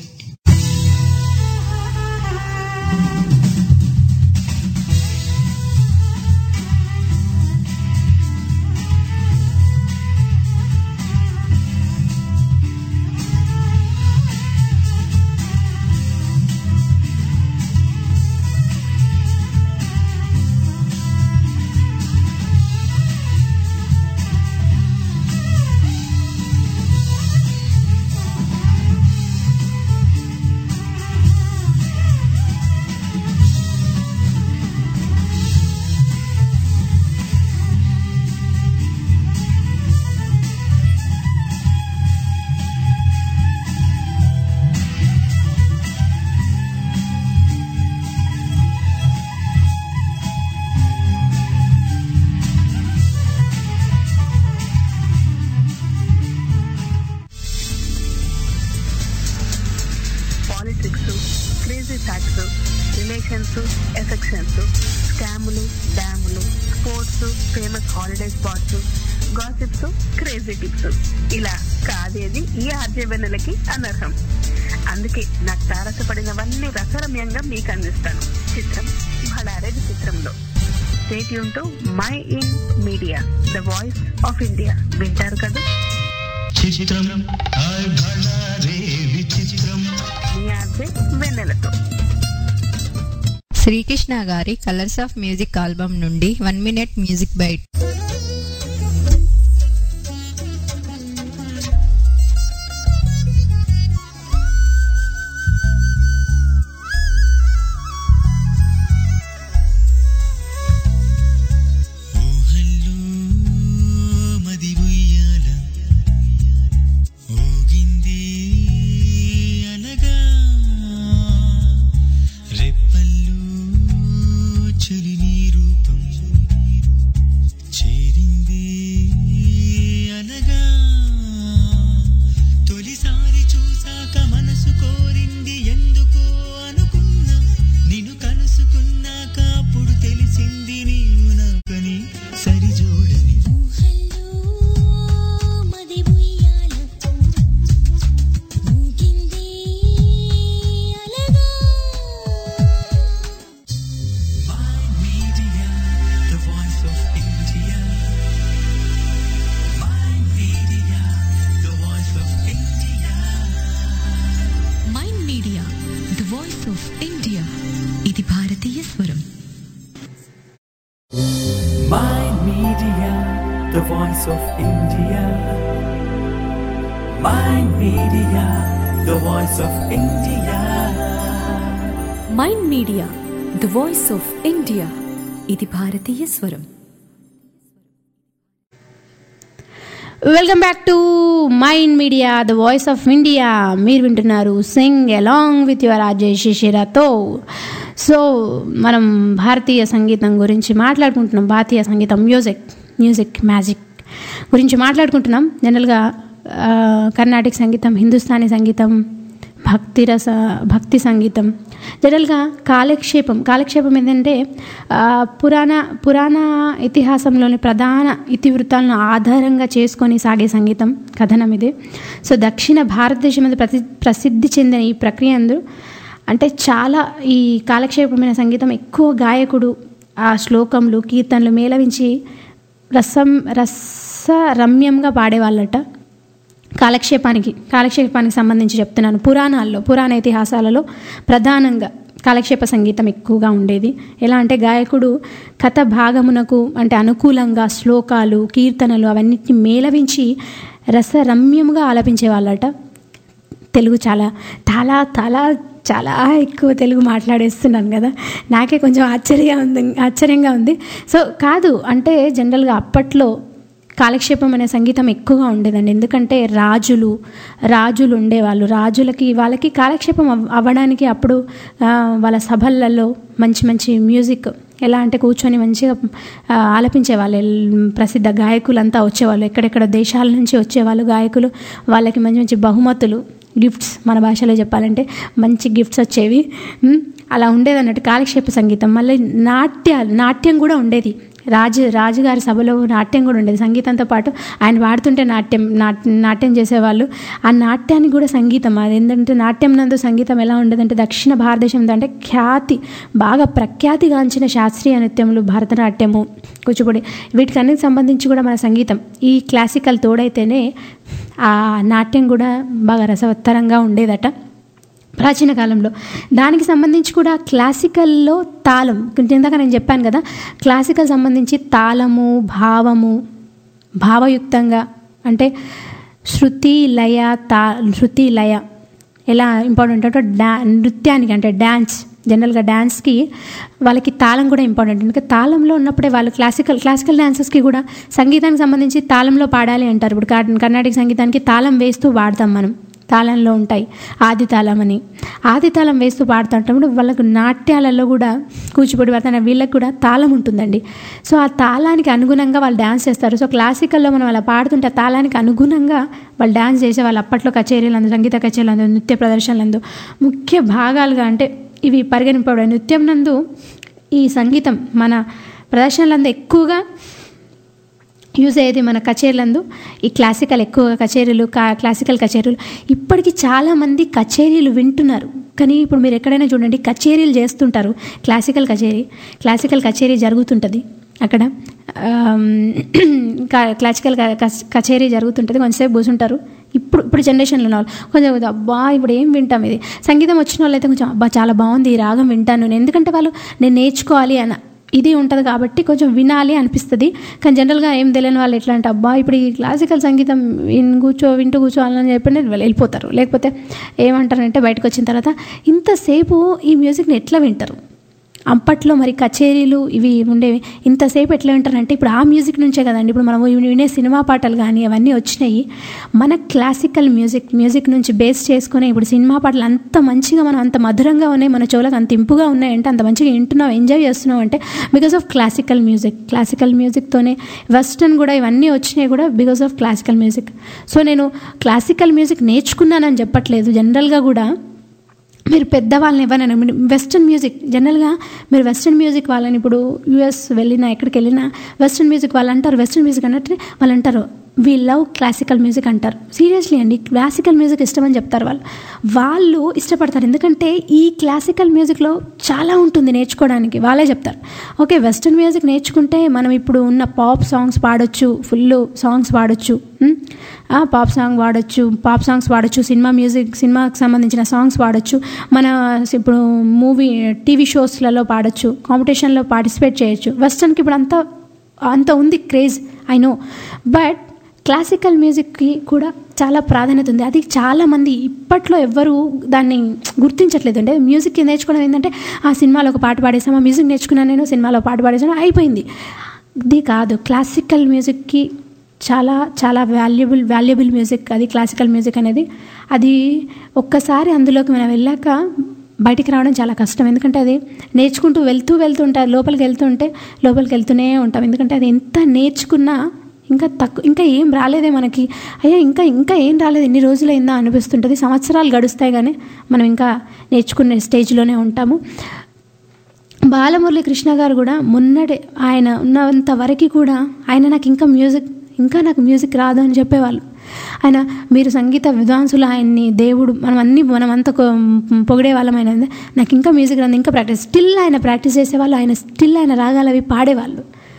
politics crazy facts relations affections స్కాములు డ్యాములు sports famous holiday spots gossips crazy tips ఇలా కాదేది ఈ ఆర్జవెన్నెలకి అనర్హం అందుకే నాకు తారసపడినవన్నీ రసరమ్యంగా మీకు అందిస్తాను చిత్రం భడారెడ్ చిత్రంలో స్టేట్ యూన్ my in media the voice of India వింటారు కదా చిత్రం హాయ్ భళా రే విచిత్రం మీ ఆర్జే వెన్నెలతో శ్రీకృష్ణ గారి కలర్స్ ఆఫ్ మ్యూజిక్ ఆల్బమ్ నుండి వన్ మినిట్ మ్యూజిక్ బైట్ ఊహల్లో మది ఉయ్యాల ఊగింది అనగా రెప్పల్లో చలి నీ రూపం చేరింది అనగా తొలిసారి చూసాక మనసు కోరింది ఎందుకో అనుకున్నా నిన్ను కలుసుకున్నాక అప్పుడు తెలిసింది నీవు నాకని సరిజోడని మది ఉయ్యాల ఊగింది అలగా Media, the voice of India. My media, the voice of India. Mind media the voice of India ఇది భారతీయ స్వరం My media, the voice of India. My media, the voice of India. Mind media the voice of India ఇది భారతీయ స్వరం welcome back to mind media the voice of India మీరు వింటున్నారు sing along with your Ajay శిశిరతో so మనం భారతీయ సంగీతం గురించి మాట్లాడుకుంటున్నాం భారతీయ సంగీతం మ్యూజిక్ మ్యూజిక్ మ్యాజిక్ గురించి మాట్లాడుకుంటున్నాం జనరల్గా ఆ, కర్ణాటిక్ సంగీతం హిందుస్థానీ సంగీతం భక్తి రస భక్తి సంగీతం జనరల్గా కాలక్షేపం కాలక్షేపం ఏంటంటే ఆ, పురాణ పురాణ ఇతిహాసంలోని ప్రధాన ఇతివృత్తాలను ఆధారంగా చేసుకొని సాగే సంగీతం కథనం ఇది సో దక్షిణ భారతదేశం మీద ప్రసి ప్రసిద్ధి చెందిన ఈ ప్రక్రియ అందు అంటే చాలా ఈ కాలక్షేపమైన సంగీతం ఎక్కువ గాయకుడు ఆ శ్లోకములు కీర్తనలు మేళవించి రసం రస రమ్యంగా పాడేవాళ్ళట కాలక్షేపానికి కాలక్షేపానికి సంబంధించి చెప్తున్నాను పురాణాల్లో పురాణ ఇతిహాసాలలో ప్రధానంగా కాలక్షేప సంగీతం ఎక్కువగా ఉండేది ఎలా అంటే గాయకుడు కథ భాగమునకు అంటే అనుకూలంగా శ్లోకాలు కీర్తనలు అవన్నిటిని మేళవించి రసరమ్యంగా ఆలపించే వాళ్ళట తెలుగు చాలా చాలా చాలా చాలా ఎక్కువ తెలుగు మాట్లాడేస్తున్నాను కదా నాకే కొంచెం ఆశ్చర్యంగా ఉంది ఆశ్చర్యంగా ఉంది సో కాదు అంటే జనరల్గా అప్పట్లో కాలక్షేపం అనే సంగీతం ఎక్కువగా ఉండేదండి ఎందుకంటే రాజులు రాజులు ఉండేవాళ్ళు రాజులకి వాళ్ళకి కాలక్షేపం అవ్- అవ్వడానికి అప్పుడు ఆ, వాళ్ళ సభలలో మంచి మంచి మ్యూజిక్ ఎలా అంటే కూర్చొని మంచిగా ఆ, ఆలపించేవాళ్ళు ఎల్- ప్రసిద్ధ గాయకులంతా వచ్చేవాళ్ళు ఎక్కడెక్కడ దేశాల నుంచి వచ్చేవాళ్ళు గాయకులు వాళ్ళకి మంచి మంచి బహుమతులు గిఫ్ట్స్ మన భాషలో చెప్పాలంటే మంచి గిఫ్ట్స్ వచ్చేవి ఉమ్, అలా ఉండేది అన్నట్టు కాలక్షేప సంగీతం మళ్ళీ నాట్యాలు నాట్యం కూడా ఉండేది రాజు రాజుగారి సభలో నాట్యం కూడా ఉండేది సంగీతంతో పాటు ఆయన పాడుతుంటే నాట్యం నాట్- నాట్యం చేసేవాళ్ళు ఆ నాట్యానికి కూడా సంగీతం అది ఏంటంటే నాట్యం నందు సంగీతం ఎలా ఉండేదంటే దక్షిణ భారతదేశం అంటే ఖ్యాతి బాగా ప్రఖ్యాతిగాంచిన శాస్త్రీయ నృత్యములు భరతనాట్యము కూచిపూడి వీటికన్నిటికి సంబంధించి కూడా మన సంగీతం ఈ క్లాసికల్ తోడైతేనే ఆ నాట్యం కూడా బాగా రసవత్తరంగా ఉండేదట ప్రాచీన కాలంలో దానికి సంబంధించి కూడా క్లాసికల్లో తాళం ఇందాక నేను చెప్పాను కదా క్లాసికల్ సంబంధించి తాళము భావము భావయుక్తంగా అంటే శృతి లయ తా శృతి లయ ఎలా ఇంపార్టెంట్ అంటే డా నృత్యానికి అంటే డ్యాన్స్ జనరల్గా డ్యాన్స్కి వాళ్ళకి తాళం కూడా ఇంపార్టెంట్ ఎందుకంటే తాళంలో ఉన్నప్పుడే వాళ్ళు క్లాసికల్ క్లాసికల్ డాన్సెస్కి కూడా సంగీతానికి సంబంధించి తాళంలో పాడాలి అంటారు ఇప్పుడు కర్- కర్ణాటక సంగీతానికి తాళం వేస్తూ పాడతాం మనం తాళంలో ఉంటాయి ఆది తాళం అని ఆది తాళం వేస్తూ పాడుతుంటప్పుడు వాళ్ళకు నాట్యాలలో కూడా కూచిపూడి వర్తన వీళ్ళకి కూడా తాళం ఉంటుందండి సో ఆ తాళానికి అనుగుణంగా వాళ్ళు డ్యాన్స్ చేస్తారు సో క్లాసికల్లో మనం అలా పాడుతుంటే ఆ తాళానికి అనుగుణంగా వాళ్ళు డ్యాన్స్ చేసే వాళ్ళు అప్పట్లో కచేరీలందు సంగీత కచేరీలందు నృత్య ప్రదర్శనలందు ముఖ్య భాగాలుగా అంటే ఇవి పరిగణింపబడే నృత్యం నందు ఈ సంగీతం మన ప్రదర్శనలందు ఎక్కువగా యూజ్ అయ్యేది మన కచేరీలందు ఈ క్లాసికల్ ఎక్కువగా కచేరీలు కా క్లాసికల్ కచేరీలు ఇప్పటికీ చాలామంది కచేరీలు వింటున్నారు కానీ ఇప్పుడు మీరు ఎక్కడైనా చూడండి కచేరీలు చేస్తుంటారు క్లాసికల్ కచేరీ క్లాసికల్ కచేరీ జరుగుతుంటుంది అక్కడ ఆమ్, కా- క్లాసికల్ క- కచ్- కచేరీ జరుగుతుంటుంది కొంచెంసేపు కూర్చుంటారు ఇప్పుడు ఇప్పుడు జనరేషన్లో ఉన్న వాళ్ళు కొంచెం అబ్బా ఇప్పుడు ఏం వింటాం ఇది సంగీతం వచ్చిన వాళ్ళు అయితే కొంచెం అబ్బా చాలా బాగుంది ఈ రాగం వింటాను నేను ఎందుకంటే వాళ్ళు నేను నేర్చుకోవాలి అన్న ఇది ఉంటుంది కాబట్టి కొంచెం వినాలి అనిపిస్తుంది కానీ జనరల్గా ఏం తెలియని వాళ్ళు ఎట్లా అంటే అబ్బా ఇప్పుడు ఈ క్లాసికల్ సంగీతం విన్ కూర్చో వింటూ కూర్చోవాలని చెప్పి వాళ్ళు వెళ్ళిపోతారు లేకపోతే ఏమంటారంటే బయటకు వచ్చిన తర్వాత ఇంతసేపు ఈ మ్యూజిక్ని ఎట్లా వింటారు అప్పట్లో మరి కచేరీలు ఇవి ఉండేవి ఇంతసేపు ఎట్లా వింటారంటే ఇప్పుడు ఆ మ్యూజిక్ నుంచే కదండి ఇప్పుడు మనం వినే సినిమా పాటలు కానీ అవన్నీ వచ్చినాయి మన క్లాసికల్ మ్యూజిక్ మ్యూజిక్ నుంచి బేస్ చేసుకుని ఇప్పుడు సినిమా పాటలు అంత మంచిగా మనం అంత మధురంగా ఉన్నాయి మన చెవులకు అంత ఇంపుగా ఉన్నాయంటే అంత మంచిగా వింటున్నాం ఎంజాయ్ చేస్తున్నాం అంటే because of classical music classical మ్యూజిక్తోనే వెస్టర్న్ కూడా ఇవన్నీ వచ్చినాయి కూడా because of classical music so నేను క్లాసికల్ మ్యూజిక్ నేర్చుకున్నానని చెప్పట్లేదు జనరల్గా కూడా మీరు పెద్దవాళ్ళని ఎవరైనా మీరు వెస్ట్రన్ మ్యూజిక్ జనరల్గా మీరు వెస్ట్రన్ మ్యూజిక్ వాళ్ళని ఇప్పుడు యూఎస్ వెళ్ళినా ఎక్కడికి వెళ్ళినా వెస్ట్రన్ మ్యూజిక్ వాళ్ళు అంటారు వెస్ట్రన్ మ్యూజిక్ అన్నట్టు వాళ్ళు అంటారు వీ లవ్ క్లాసికల్ మ్యూజిక్ అంటారు సీరియస్లీ అండి క్లాసికల్ మ్యూజిక్ ఇష్టమని చెప్తారు వాళ్ళు వాళ్ళు ఇష్టపడతారు ఎందుకంటే ఈ క్లాసికల్ మ్యూజిక్లో చాలా ఉంటుంది నేర్చుకోవడానికి వాళ్ళే చెప్తారు ఓకే వెస్ట్రన్ మ్యూజిక్ నేర్చుకుంటే మనం ఇప్పుడు ఉన్న పాప్ సాంగ్స్ పాడొచ్చు ఫుల్ సాంగ్స్ పాడొచ్చు ఉమ్, ఆ, పాప్ సాంగ్ పాడొచ్చు పాప్ సాంగ్స్ పాడొచ్చు సినిమా మ్యూజిక్ సినిమాకి సంబంధించిన సాంగ్స్ పాడొచ్చు మన ఇప్పుడు మూవీ టీవీ షోస్లలో పాడొచ్చు కాంపిటీషన్లో పార్టిసిపేట్ చేయొచ్చు వెస్టర్న్కి ఇప్పుడు అంత అంత ఉంది craze I know but classical మ్యూజిక్కి కూడా చాలా ప్రాధాన్యత ఉంది అది చాలామంది ఇప్పట్లో ఎవ్వరు దాన్ని గుర్తించట్లేదు అంటే మ్యూజిక్ నేర్చుకోవడం ఏంటంటే ఆ సినిమాలో ఒక పాట పాడేసాము ఆ మ్యూజిక్ నేర్చుకున్నాను నేను సినిమాలో పాట పాడేసాను అయిపోయింది ఇది కాదు క్లాసికల్ మ్యూజిక్కి చాలా చాలా వాల్యుబుల్ వాల్యుబుల్ మ్యూజిక్ అది క్లాసికల్ మ్యూజిక్ అనేది అది ఒక్కసారి అందులోకి మనం వెళ్ళాక బయటికి రావడం చాలా కష్టం ఎందుకంటే అది నేర్చుకుంటూ వెళ్తూ వెళ్తుంటే లోపలికి వెళ్తుంటే లోపలికి వెళ్తూనే ఉంటాం ఎందుకంటే అది ఎంత నేర్చుకున్నా ఇంకా తక్కువ ఇంకా ఏం రాలేదే మనకి అయ్యా ఇంకా ఇంకా ఏం రాలేదు ఎన్ని రోజులైందా అనిపిస్తుంటుంది సంవత్సరాలు గడుస్తాయి కానీ మనం ఇంకా నేర్చుకునే స్టేజ్లోనే ఉంటాము బాలమురళి కృష్ణ గారు కూడా మొన్నటి ఆయన ఉన్నంత వరకు కూడా ఆయన నాకు ఇంకా మ్యూజిక్ ఇంకా నాకు మ్యూజిక్ రాదు అని చెప్పేవాళ్ళు ఆయన మీరు సంగీత విద్వాంసులు ఆయన్ని దేవుడు మనం అన్ని మనం అంత పొగిడే వాళ్ళం ఆయన నాకు ఇంకా మ్యూజిక్ రాదు ఇంకా ప్రాక్టీస్ స్టిల్ ఆయన ప్రాక్టీస్ చేసేవాళ్ళు ఆయన స్టిల్ ఆయన రాగాలు అవి పాడేవాళ్ళు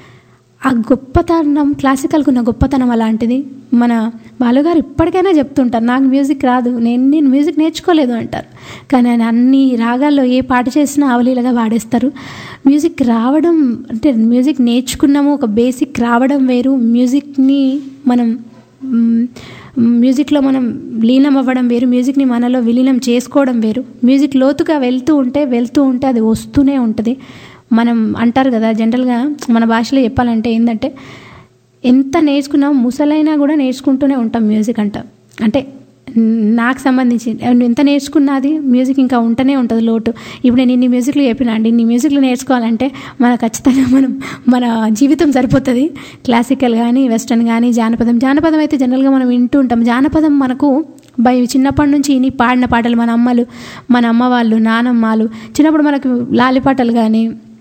ఆ గొప్పతనం క్లాసికల్కి ఉన్న గొప్పతనం అలాంటిది మన బాలుగారు ఇప్పటికైనా చెప్తుంటారు నాకు మ్యూజిక్ రాదు నేను నేను మ్యూజిక్ నేర్చుకోలేదు అంటారు కానీ ఆయన అన్ని రాగాల్లో ఏ పాట చేసినా అవలీలగా వాడేస్తారు మ్యూజిక్ రావడం అంటే మ్యూజిక్ నేర్చుకున్నాము ఒక బేసిక్ రావడం వేరు మ్యూజిక్ని మనం మ్, మ్యూజిక్లో మనం లీనం అవ్వడం వేరు మ్యూజిక్ని మనలో విలీనం చేసుకోవడం వేరు మ్యూజిక్ లోతుగా వెళ్తూ ఉంటే వెళ్తూ ఉంటే అది వస్తూనే ఉంటుంది మనం అంటారు కదా జనరల్గా మన భాషలో చెప్పాలంటే ఏంటంటే ఎంత నేర్చుకున్నా ముసలైనా కూడా నేర్చుకుంటూనే ఉంటాం మ్యూజిక్ అంట అంటే నాకు సంబంధించి ఎంత నేర్చుకున్నది మ్యూజిక్ ఇంకా ఉంటూనే ఉంటుంది లోటు ఇప్పుడు నేను ఇన్ని మ్యూజిక్లు చెప్పినా అండి ఇన్ని మ్యూజిక్లు నేర్చుకోవాలంటే మన ఖచ్చితంగా మనం మన జీవితం సరిపోతుంది క్లాసికల్ కానీ వెస్ట్రన్ కానీ జానపదం జానపదం అయితే జనరల్గా మనం వింటూ ఉంటాం జానపదం మనకు బై చిన్నప్పటి నుంచి ఇని పాడిన పాటలు మన అమ్మలు మన అమ్మ వాళ్ళు నానమ్మలు చిన్నప్పుడు మనకు లాలిపాటలు కానీ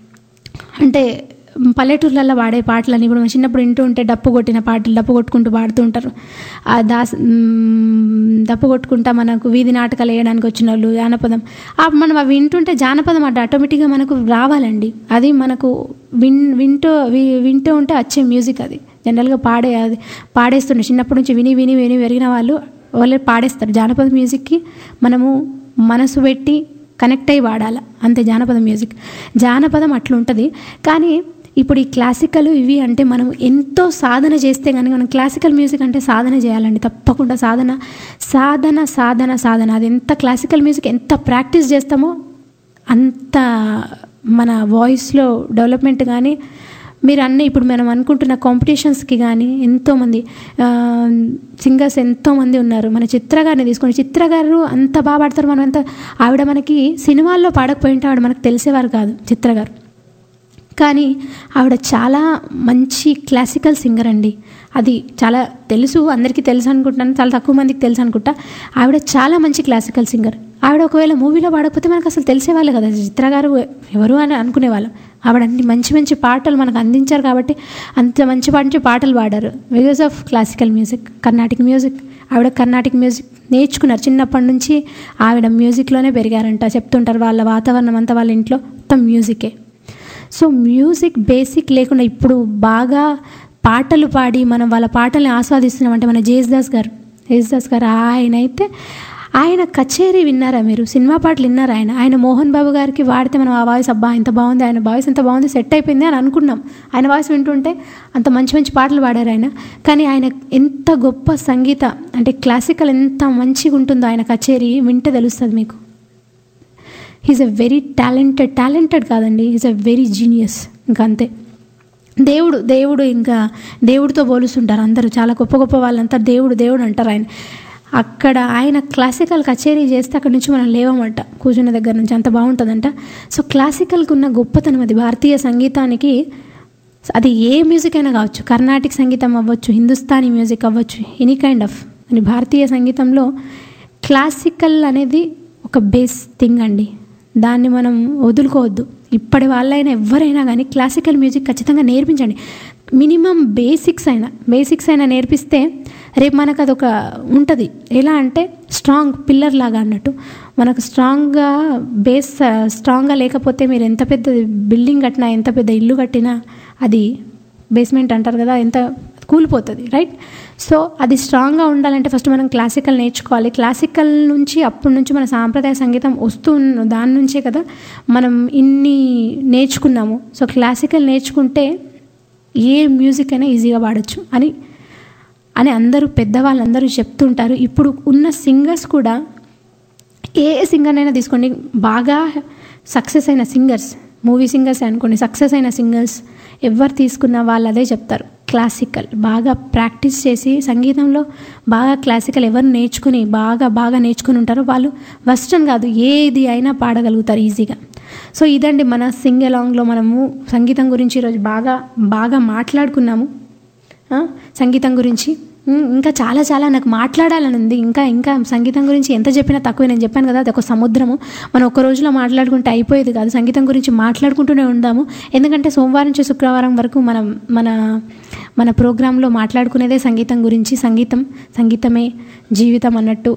అంటే పల్లెటూర్లలో పాడే పాటలని ఇప్పుడు మనం చిన్నప్పుడు వింటూ ఉంటే డప్పు కొట్టిన పాటలు డప్పు కొట్టుకుంటూ పాడుతూ ఉంటారు ఆ దాస్ మ్, డప్పు కొట్టుకుంటా మనకు వీధి నాటకాలు వేయడానికి వచ్చిన వాళ్ళు జానపదం ఆ మనం అవి వింటుంటే జానపదం అంటే ఆటోమేటిక్గా మనకు రావాలండి అది మనకు విన్ వింటూ వి- వింటూ ఉంటే వచ్చే మ్యూజిక్ అది జనరల్గా పాడే అది పాడేస్తుండే చిన్నప్పటి నుంచి విని విని విని పెరిగిన వాళ్ళు వాళ్ళు పాడేస్తారు జానపద మ్యూజిక్కి మనము మనసు పెట్టి కనెక్ట్ అయ్యి వాడాలి అంతే జానపద మ్యూజిక్ జానపదం అట్లుంటుంది కానీ ఇప్పుడు ఈ క్లాసికల్ ఇవి అంటే మనం ఎంతో సాధన చేస్తే కానీ మనం క్లాసికల్ మ్యూజిక్ అంటే సాధన చేయాలండి తప్పకుండా సాధన సాధన సాధన సాధన అది ఎంత క్లాసికల్ మ్యూజిక్ ఎంత ప్రాక్టీస్ చేస్తామో అంత మన వాయిస్లో డెవలప్మెంట్ కానీ మీరు అన్న ఇప్పుడు మనం అనుకుంటున్న కాంపిటీషన్స్కి కానీ ఎంతోమంది సింగర్స్ ఎంతోమంది ఉన్నారు మన చిత్ర గారిని తీసుకోండి చిత్ర గారు అంత బాగా పాడతారు మనం ఎంత ఆవిడ మనకి సినిమాల్లో పాడకపోయింటే ఆవిడ మనకు తెలిసేవారు కాదు చిత్ర గారు కానీ ఆవిడ చాలా మంచి క్లాసికల్ సింగర్ అండి అది చాలా తెలుసు అందరికీ తెలుసు అనుకుంటున్నాను చాలా తక్కువ మందికి తెలుసు అనుకుంటా ఆవిడ చాలా మంచి క్లాసికల్ సింగర్ ఆవిడ ఒకవేళ మూవీలో పాడకపోతే మనకు అసలు తెలిసేవాళ్ళు కదా చిత్ర గారు ఎవరు అని అనుకునేవాళ్ళం ఆవిడ అన్ని మంచి మంచి పాటలు మనకు అందించారు కాబట్టి అంత మంచి మంచి పాటలు పాడారు because of classical music Carnatic music ఆవిడ కర్ణాటిక్ మ్యూజిక్ నేర్చుకున్నారు చిన్నప్పటి నుంచి ఆవిడ మ్యూజిక్లోనే పెరిగారంట చెప్తుంటారు వాళ్ళ వాతావరణం అంతా వాళ్ళ ఇంట్లో మొత్తం మ్యూజికే సో మ్యూజిక్ బేసిక్ లేకుండా ఇప్పుడు బాగా పాటలు పాడి మనం వాళ్ళ పాటల్ని ఆస్వాదిస్తున్నాం అంటే మన జేసుదాస్ గారు జేసుదాస్ గారు ఆయన అయితే ఆయన కచేరీ విన్నారా మీరు సినిమా పాటలు విన్నారా ఆయన ఆయన మోహన్ బాబు గారికి వాడితే మనం ఆ వాయిస్ అబ్బా ఎంత బాగుంది ఆయన వాయిస్ ఎంత బాగుంది సెట్ అయిపోయింది అని అనుకున్నాం ఆయన వాయిస్ వింటుంటే అంత మంచి మంచి పాటలు పాడారు ఆయన కానీ ఆయన ఎంత గొప్ప సంగీత అంటే క్లాసికల్ ఎంత మంచిగా ఉంటుందో ఆయన కచేరీ వింటే తెలుస్తుంది మీకు he's a very talented talented కాదండి ఈజ్ ఎ వెరీ జీనియస్ ఇంకా అంతే దేవుడు దేవుడు ఇంకా దేవుడితో పోలుస్తుంటారు అందరూ చాలా గొప్ప గొప్ప వాళ్ళంతా దేవుడు దేవుడు అంటారు ఆయన అక్కడ ఆయన క్లాసికల్ కచేరీ చేస్తే అక్కడ నుంచి మనం లేవమంట కూర్చున్న దగ్గర నుంచి అంత బాగుంటుందంట సో క్లాసికల్కి ఉన్న గొప్పతనం అది భారతీయ సంగీతానికి అది ఏ మ్యూజిక్ అయినా కావచ్చు కర్ణాటిక్ సంగీతం అవ్వచ్చు హిందుస్థానీ మ్యూజిక్ అవ్వచ్చు ఎనీ కైండ్ ఆఫ్ అని భారతీయ సంగీతంలో క్లాసికల్ అనేది ఒక బేస్ థింగ్ అండి దాన్ని మనం వదులుకోవద్దు ఇప్పటి వాళ్ళైనా ఎవరైనా కానీ క్లాసికల్ మ్యూజిక్ ఖచ్చితంగా నేర్పించండి మినిమం బేసిక్స్ అయినా బేసిక్స్ అయినా నేర్పిస్తే రేపు మనకు అదొక ఉంటుంది ఎలా అంటే స్ట్రాంగ్ పిల్లర్ లాగా అన్నట్టు మనకు స్ట్రాంగ్గా బేస్ స్ట్రాంగ్గా లేకపోతే మీరు ఎంత పెద్ద బిల్డింగ్ కట్టినా ఎంత పెద్ద ఇల్లు కట్టినా అది బేస్మెంట్ అంటారు కదా ఎంత కూలిపోతుంది రైట్ సో అది స్ట్రాంగ్గా ఉండాలంటే ఫస్ట్ మనం క్లాసికల్ నేర్చుకోవాలి క్లాసికల్ నుంచి అప్పటి నుంచి మన సాంప్రదాయ సంగీతం వస్తూ ఉన్న దాని నుంచే కదా మనం ఇన్ని నేర్చుకున్నాము సో క్లాసికల్ నేర్చుకుంటే ఏ మ్యూజిక్ అయినా ఈజీగా పాడొచ్చు అని అని అందరూ పెద్దవాళ్ళందరూ చెప్తుంటారు ఇప్పుడు ఉన్న సింగర్స్ కూడా ఏ సింగర్నైనా తీసుకోండి బాగా సక్సెస్ అయిన సింగర్స్ మూవీ సింగర్స్ అనుకోండి సక్సెస్ అయిన సింగర్స్ ఎవరు తీసుకున్న వాళ్ళు అదే చెప్తారు క్లాసికల్ బాగా ప్రాక్టీస్ చేసి సంగీతంలో బాగా క్లాసికల్ ఎవరు నేర్చుకుని బాగా బాగా నేర్చుకుని ఉంటారో వాళ్ళు వెస్ట్రన్ కాదు ఏది అయినా పాడగలుగుతారు ఈజీగా సో ఇదండి మన సింగ్ అలాంగ్లో మనము సంగీతం గురించి ఈరోజు బాగా బాగా మాట్లాడుకున్నాము ఆ, సంగీతం గురించి ఉమ్, ఇంకా చాలా చాలా నాకు మాట్లాడాలని ఉంది ఇంకా ఇంకా సంగీతం గురించి ఎంత చెప్పినా తక్కువ నేను చెప్పాను కదా అది ఒక సముద్రము మనం ఒక రోజులో మాట్లాడుకుంటే అయిపోయేది కాదు సంగీతం గురించి మాట్లాడుకుంటూనే ఉందాము ఎందుకంటే సోమవారం నుంచి శుక్రవారం వరకు మనం మన మన ప్రోగ్రాంలో మాట్లాడుకునేదే సంగీతం గురించి సంగీతం సంగీతమే జీవితం అన్నట్టు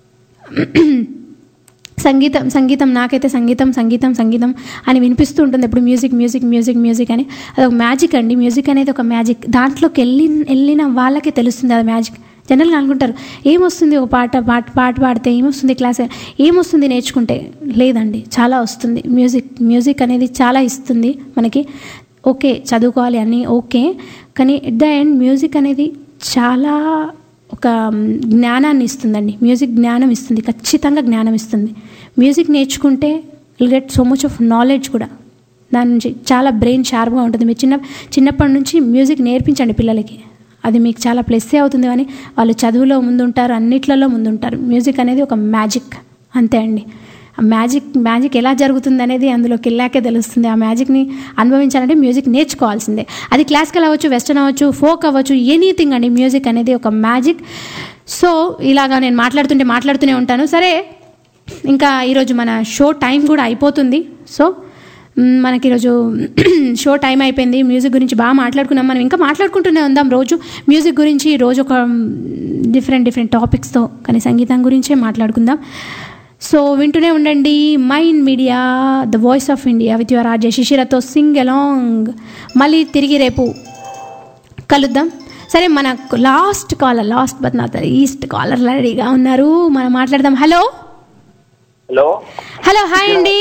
సంగీతం సంగీతం నాకైతే సంగీతం సంగీతం సంగీతం అని వినిపిస్తూ ఉంటుంది ఎప్పుడు మ్యూజిక్ మ్యూజిక్ మ్యూజిక్ మ్యూజిక్ అని అది ఒక మ్యాజిక్ అండి మ్యూజిక్ అనేది ఒక మ్యాజిక్ దాంట్లోకి వెళ్ళి వెళ్ళిన వాళ్ళకే తెలుస్తుంది అది మ్యాజిక్ జనరల్గా అనుకుంటారు ఏమొస్తుంది ఒక పాట పాట పాట పాడితే ఏమొస్తుంది క్లాస్ ఏమొస్తుంది నేర్చుకుంటే లేదండి చాలా వస్తుంది మ్యూజిక్ మ్యూజిక్ అనేది చాలా ఇస్తుంది మనకి ఓకే చదువుకోవాలి అని ఓకే కానీ ఎట్ ద ఎండ్ మ్యూజిక్ అనేది చాలా ఒక జ్ఞానాన్ని ఇస్తుందండి మ్యూజిక్ జ్ఞానం ఇస్తుంది ఖచ్చితంగా జ్ఞానం ఇస్తుంది మ్యూజిక్ నేర్చుకుంటే will get so much of knowledge కూడా దాని నుంచి చాలా బ్రెయిన్ షార్ప్గా ఉంటుంది మీరు చిన్న చిన్నప్పటి నుంచి మ్యూజిక్ నేర్పించండి పిల్లలకి అది మీకు చాలా ప్లస్సే అవుతుంది కానీ వాళ్ళు చదువులో ముందుంటారు అన్నిట్లలో ముందుంటారు మ్యూజిక్ అనేది ఒక మ్యాజిక్ అంతే అండి ఆ మ్యాజిక్ మ్యాజిక్ ఎలా జరుగుతుంది అనేది అందులోకి వెళ్ళాకే తెలుస్తుంది ఆ మ్యాజిక్ని అనుభవించాలంటే మ్యూజిక్ నేర్చుకోవాల్సిందే అది క్లాసికల్ అవ్వచ్చు వెస్టర్న్ అవ్వచ్చు ఫోక్ అవ్వచ్చు ఎనీథింగ్ అండి మ్యూజిక్ అనేది ఒక మ్యాజిక్ సో ఇలాగా నేను మాట్లాడుతుంటే మాట్లాడుతూనే ఉంటాను సరే ఇంకా ఈరోజు మన షో టైం కూడా అయిపోతుంది సో మ్, మనకి ఈరోజు షో టైం అయిపోయింది మ్యూజిక్ గురించి బాగా మాట్లాడుకున్నాం మనం ఇంకా మాట్లాడుకుంటూనే ఉందాం రోజు మ్యూజిక్ గురించి రోజు ఒక డిఫరెంట్ డిఫరెంట్ టాపిక్స్తో కానీ సంగీతం గురించే మాట్లాడుకుందాం సో వింటూనే ఉండండి mind media the voice of India with your RJ శిశిరతో సింగ్ అలాంగ్ మళ్ళీ తిరిగి రేపు కలుద్దాం సరే మన last caller last but not least caller రెడీగా ఉన్నారు మనం మాట్లాడదాం హలో హలో హలో హాయ్ అండి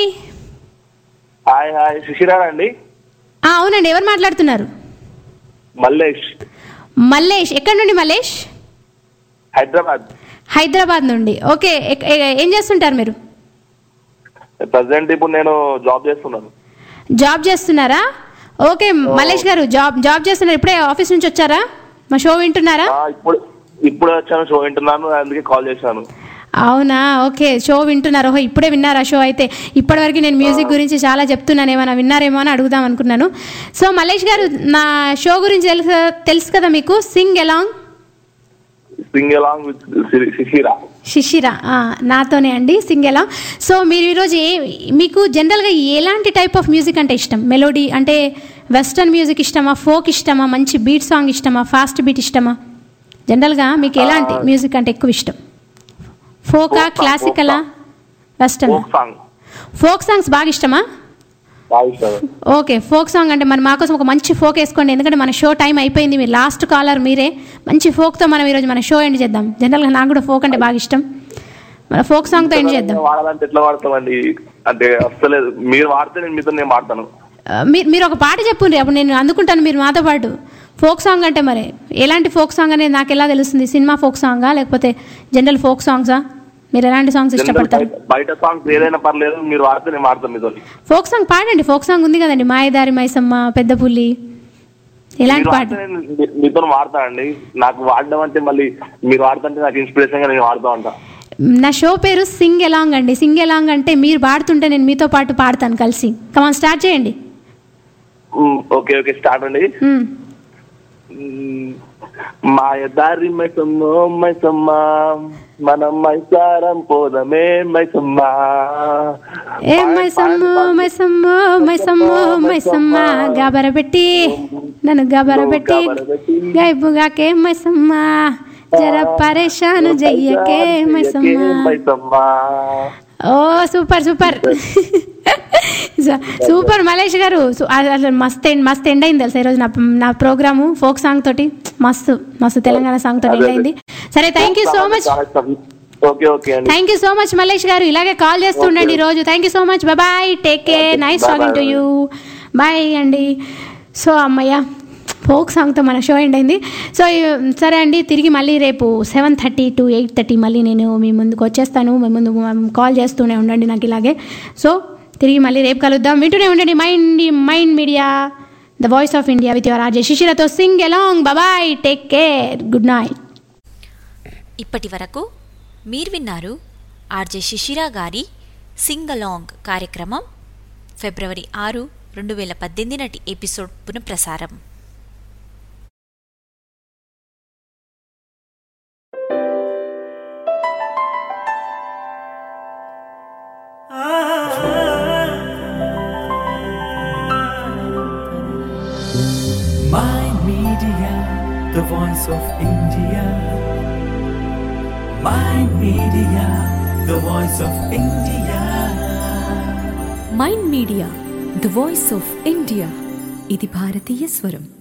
హాయ్ హాయ్ సుశీరా అండి ఆ, అవునండి ఎవరు మాట్లాడుతున్నారు మల్లేష్ మల్లేష్ ఎక్కడి నుండి మల్లేష్ హైదరాబాద్ హైదరాబాద్ నుండి ఓకే ఎక్- ఏ- ఏం చేస్తుంటారు మీరు ప్రజెంట్ ఇప్పుడు నేను జాబ్ చేస్తున్నాను జాబ్ చేస్తున్నారా ఓకే మల్లేష్ గారు జాబ్ జాబ్ చేస్తున్నారు ఇప్పుడే ఆఫీస్ నుంచి వచ్చారా మా షో వింటున్నారా ఆ, ఇప్పుడు ఇప్పుడు వచ్చాను షో వింటున్నాను అందుకే కాల్ చేశాను అవునా ఓకే షో వింటున్నారు ఓహో ఇప్పుడే విన్నారా షో అయితే ఇప్పటివరకు నేను మ్యూజిక్ గురించి చాలా చెప్తున్నాను ఏమైనా విన్నారేమో అని అడుగుదాం అనుకున్నాను సో మల్లేష్ గారు నా షో గురించి తెలుసు తెలుసు కదా మీకు sing along sing along with Shishira Shishira ఆ, నాతోనే అండి సింగ్ ఎలా సో మీరు ఈరోజు ఏ మీకు జనరల్గా ఎలాంటి టైప్ ఆఫ్ మ్యూజిక్ అంటే ఇష్టం మెలోడీ అంటే వెస్టర్న్ మ్యూజిక్ ఇష్టమా ఫోక్ ఇష్టమా మంచి బీట్ సాంగ్ ఇష్టమా ఫాస్ట్ బీట్ ఇష్టమా జనరల్గా మీకు ఎలాంటి మ్యూజిక్ అంటే ఎక్కువ ఇష్టం ఫోకా క్లాసికలా వెస్టర్న్ సాంగ్ ఫోక్ సాంగ్స్ బాగా ఇష్టమా బాగా ఇష్టం ఓకే ఫోక్ సాంగ్ అంటే మరి మాకోసం ఒక మంచి ఫోక్ వేసుకోండి ఎందుకంటే మన షో టైం అయిపోయింది మీరు లాస్ట్ కాలర్ మీరే మంచి ఫోక్తో మనం ఈరోజు మన షో ఎండ్ చేద్దాం జనరల్గా నాకు కూడా ఫోక్ అంటే బాగా ఇష్టం మన ఫోక్ సాంగ్తో ఎండ్ చేద్దాం వాడాలంటే ఎట్లా వాడతామండి అంటే అసలేదు మీరు వాడితే నేను మీతో నేను వాడతాను ఆ, మీరు మీరు ఒక పాట చెప్పుండ్రి అప్పుడు నేను అందుకుంటాను మీరు మాతో పాటు ఫోక్ సాంగ్ అంటే మరి ఎలాంటి ఫోక్ సాంగ్ అనేది నాకు ఎలా తెలుస్తుంది సినిమా ఫోక్ సాంగా లేకపోతే జనరల్ ఫోక్ సాంగ్సా మీరు ఎలాంటి సాంగ్స్ జనరల్ ఇష్టపడతారు బయట- బయట సాంగ్స్ ఏదైనా పర్లేదు మీరు వాడితే నేను వాడతాను మీతో ఫోక్ సాంగ్ పాడండి ఫోక్ సాంగ్ ఉంది కదండి మాయదారి మైసమ్మ పెద్ద పుల్లి ఎలాంటి మీరు పాట వాడితే నేను మీ- మీతో వాడతానండి నాకు వాడడం అంటే మళ్ళీ మీరు వాడుతుంటే నాకు ఇన్స్పిరేషన్ గా నేను వాడుతూ ఉంటా నా షో పేరు సింగ్ ఎలాంగ్ అండి సింగ్ ఎలాంగ్ అంటే మీరు పాడుతుంటే నేను మీతో పాటు పాడతాను కలిసి కమాన్ స్టార్ట్ చేయండి మ్, ఓకే ఓకే స్టార్ట్ అండి మ్మ్. మ్, మాయదారి మైసమ్మో మైసమ్మ మనం మైసారం పోదమే మైసమ్మ ఏ మైసమ్మో మైసమ్మో మైసమ్మో మైసమ్మ గాబర పెట్టి నన్ను గాబర పెట్టి గైబుగాకే మైసమ్మ జర పరేషాను జయ్యకే మైసమ్మ మైసమ్మ ఓ సూపర్ సూపర్ సూపర్ మలేష్ గారు సు- అసలు అసలు మస్తు ఎండ్ మస్తు ఎండ్ అయింది తెలుసా ఈరోజు నా నా ప్రోగ్రాము ఫోక్ సాంగ్ తోటి మస్తు మస్తు తెలంగాణ సాంగ్ తోటి ఎండ్ అయింది సరే thank you so much okay okay అండి thank you so much Mallesh గారు ఇలాగే కాల్ చేస్తూ ఉండండి ఈ రోజు thank you so much bye take care nice Bye talking to bye. You bye అండి సో అమ్మయ్య ఫోక్ సాంగ్తో మన షో ఎండ్ అయింది సో ఈ- సరే అండి తిరిగి మళ్ళీ రేపు seven thirty to eight thirty మళ్ళీ నేను మీ ముందుకు వచ్చేస్తాను మీ ముందు కాల్ చేస్తూనే ఉండండి నాకు ఇలాగే సో తిరిగి మళ్ళీ రేపు కలుద్దాం వింటూనే ఉండండి mind mind media the voice of India with your RJ శిశిరతో sing along bye take care good night ఇప్పటి వరకు మీరు విన్నారు ఆర్జే శిశిరా గారి సింగలాంగ్ కార్యక్రమం ఫిబ్రవరి ఆరు రెండు వేల పద్దెనిమిది నాటి ఎపిసోడ్ పునఃప్రసారం My Media, the voice of India. My Media, the voice of India. Mind media the voice of India ఇది భారతీయ స్వరం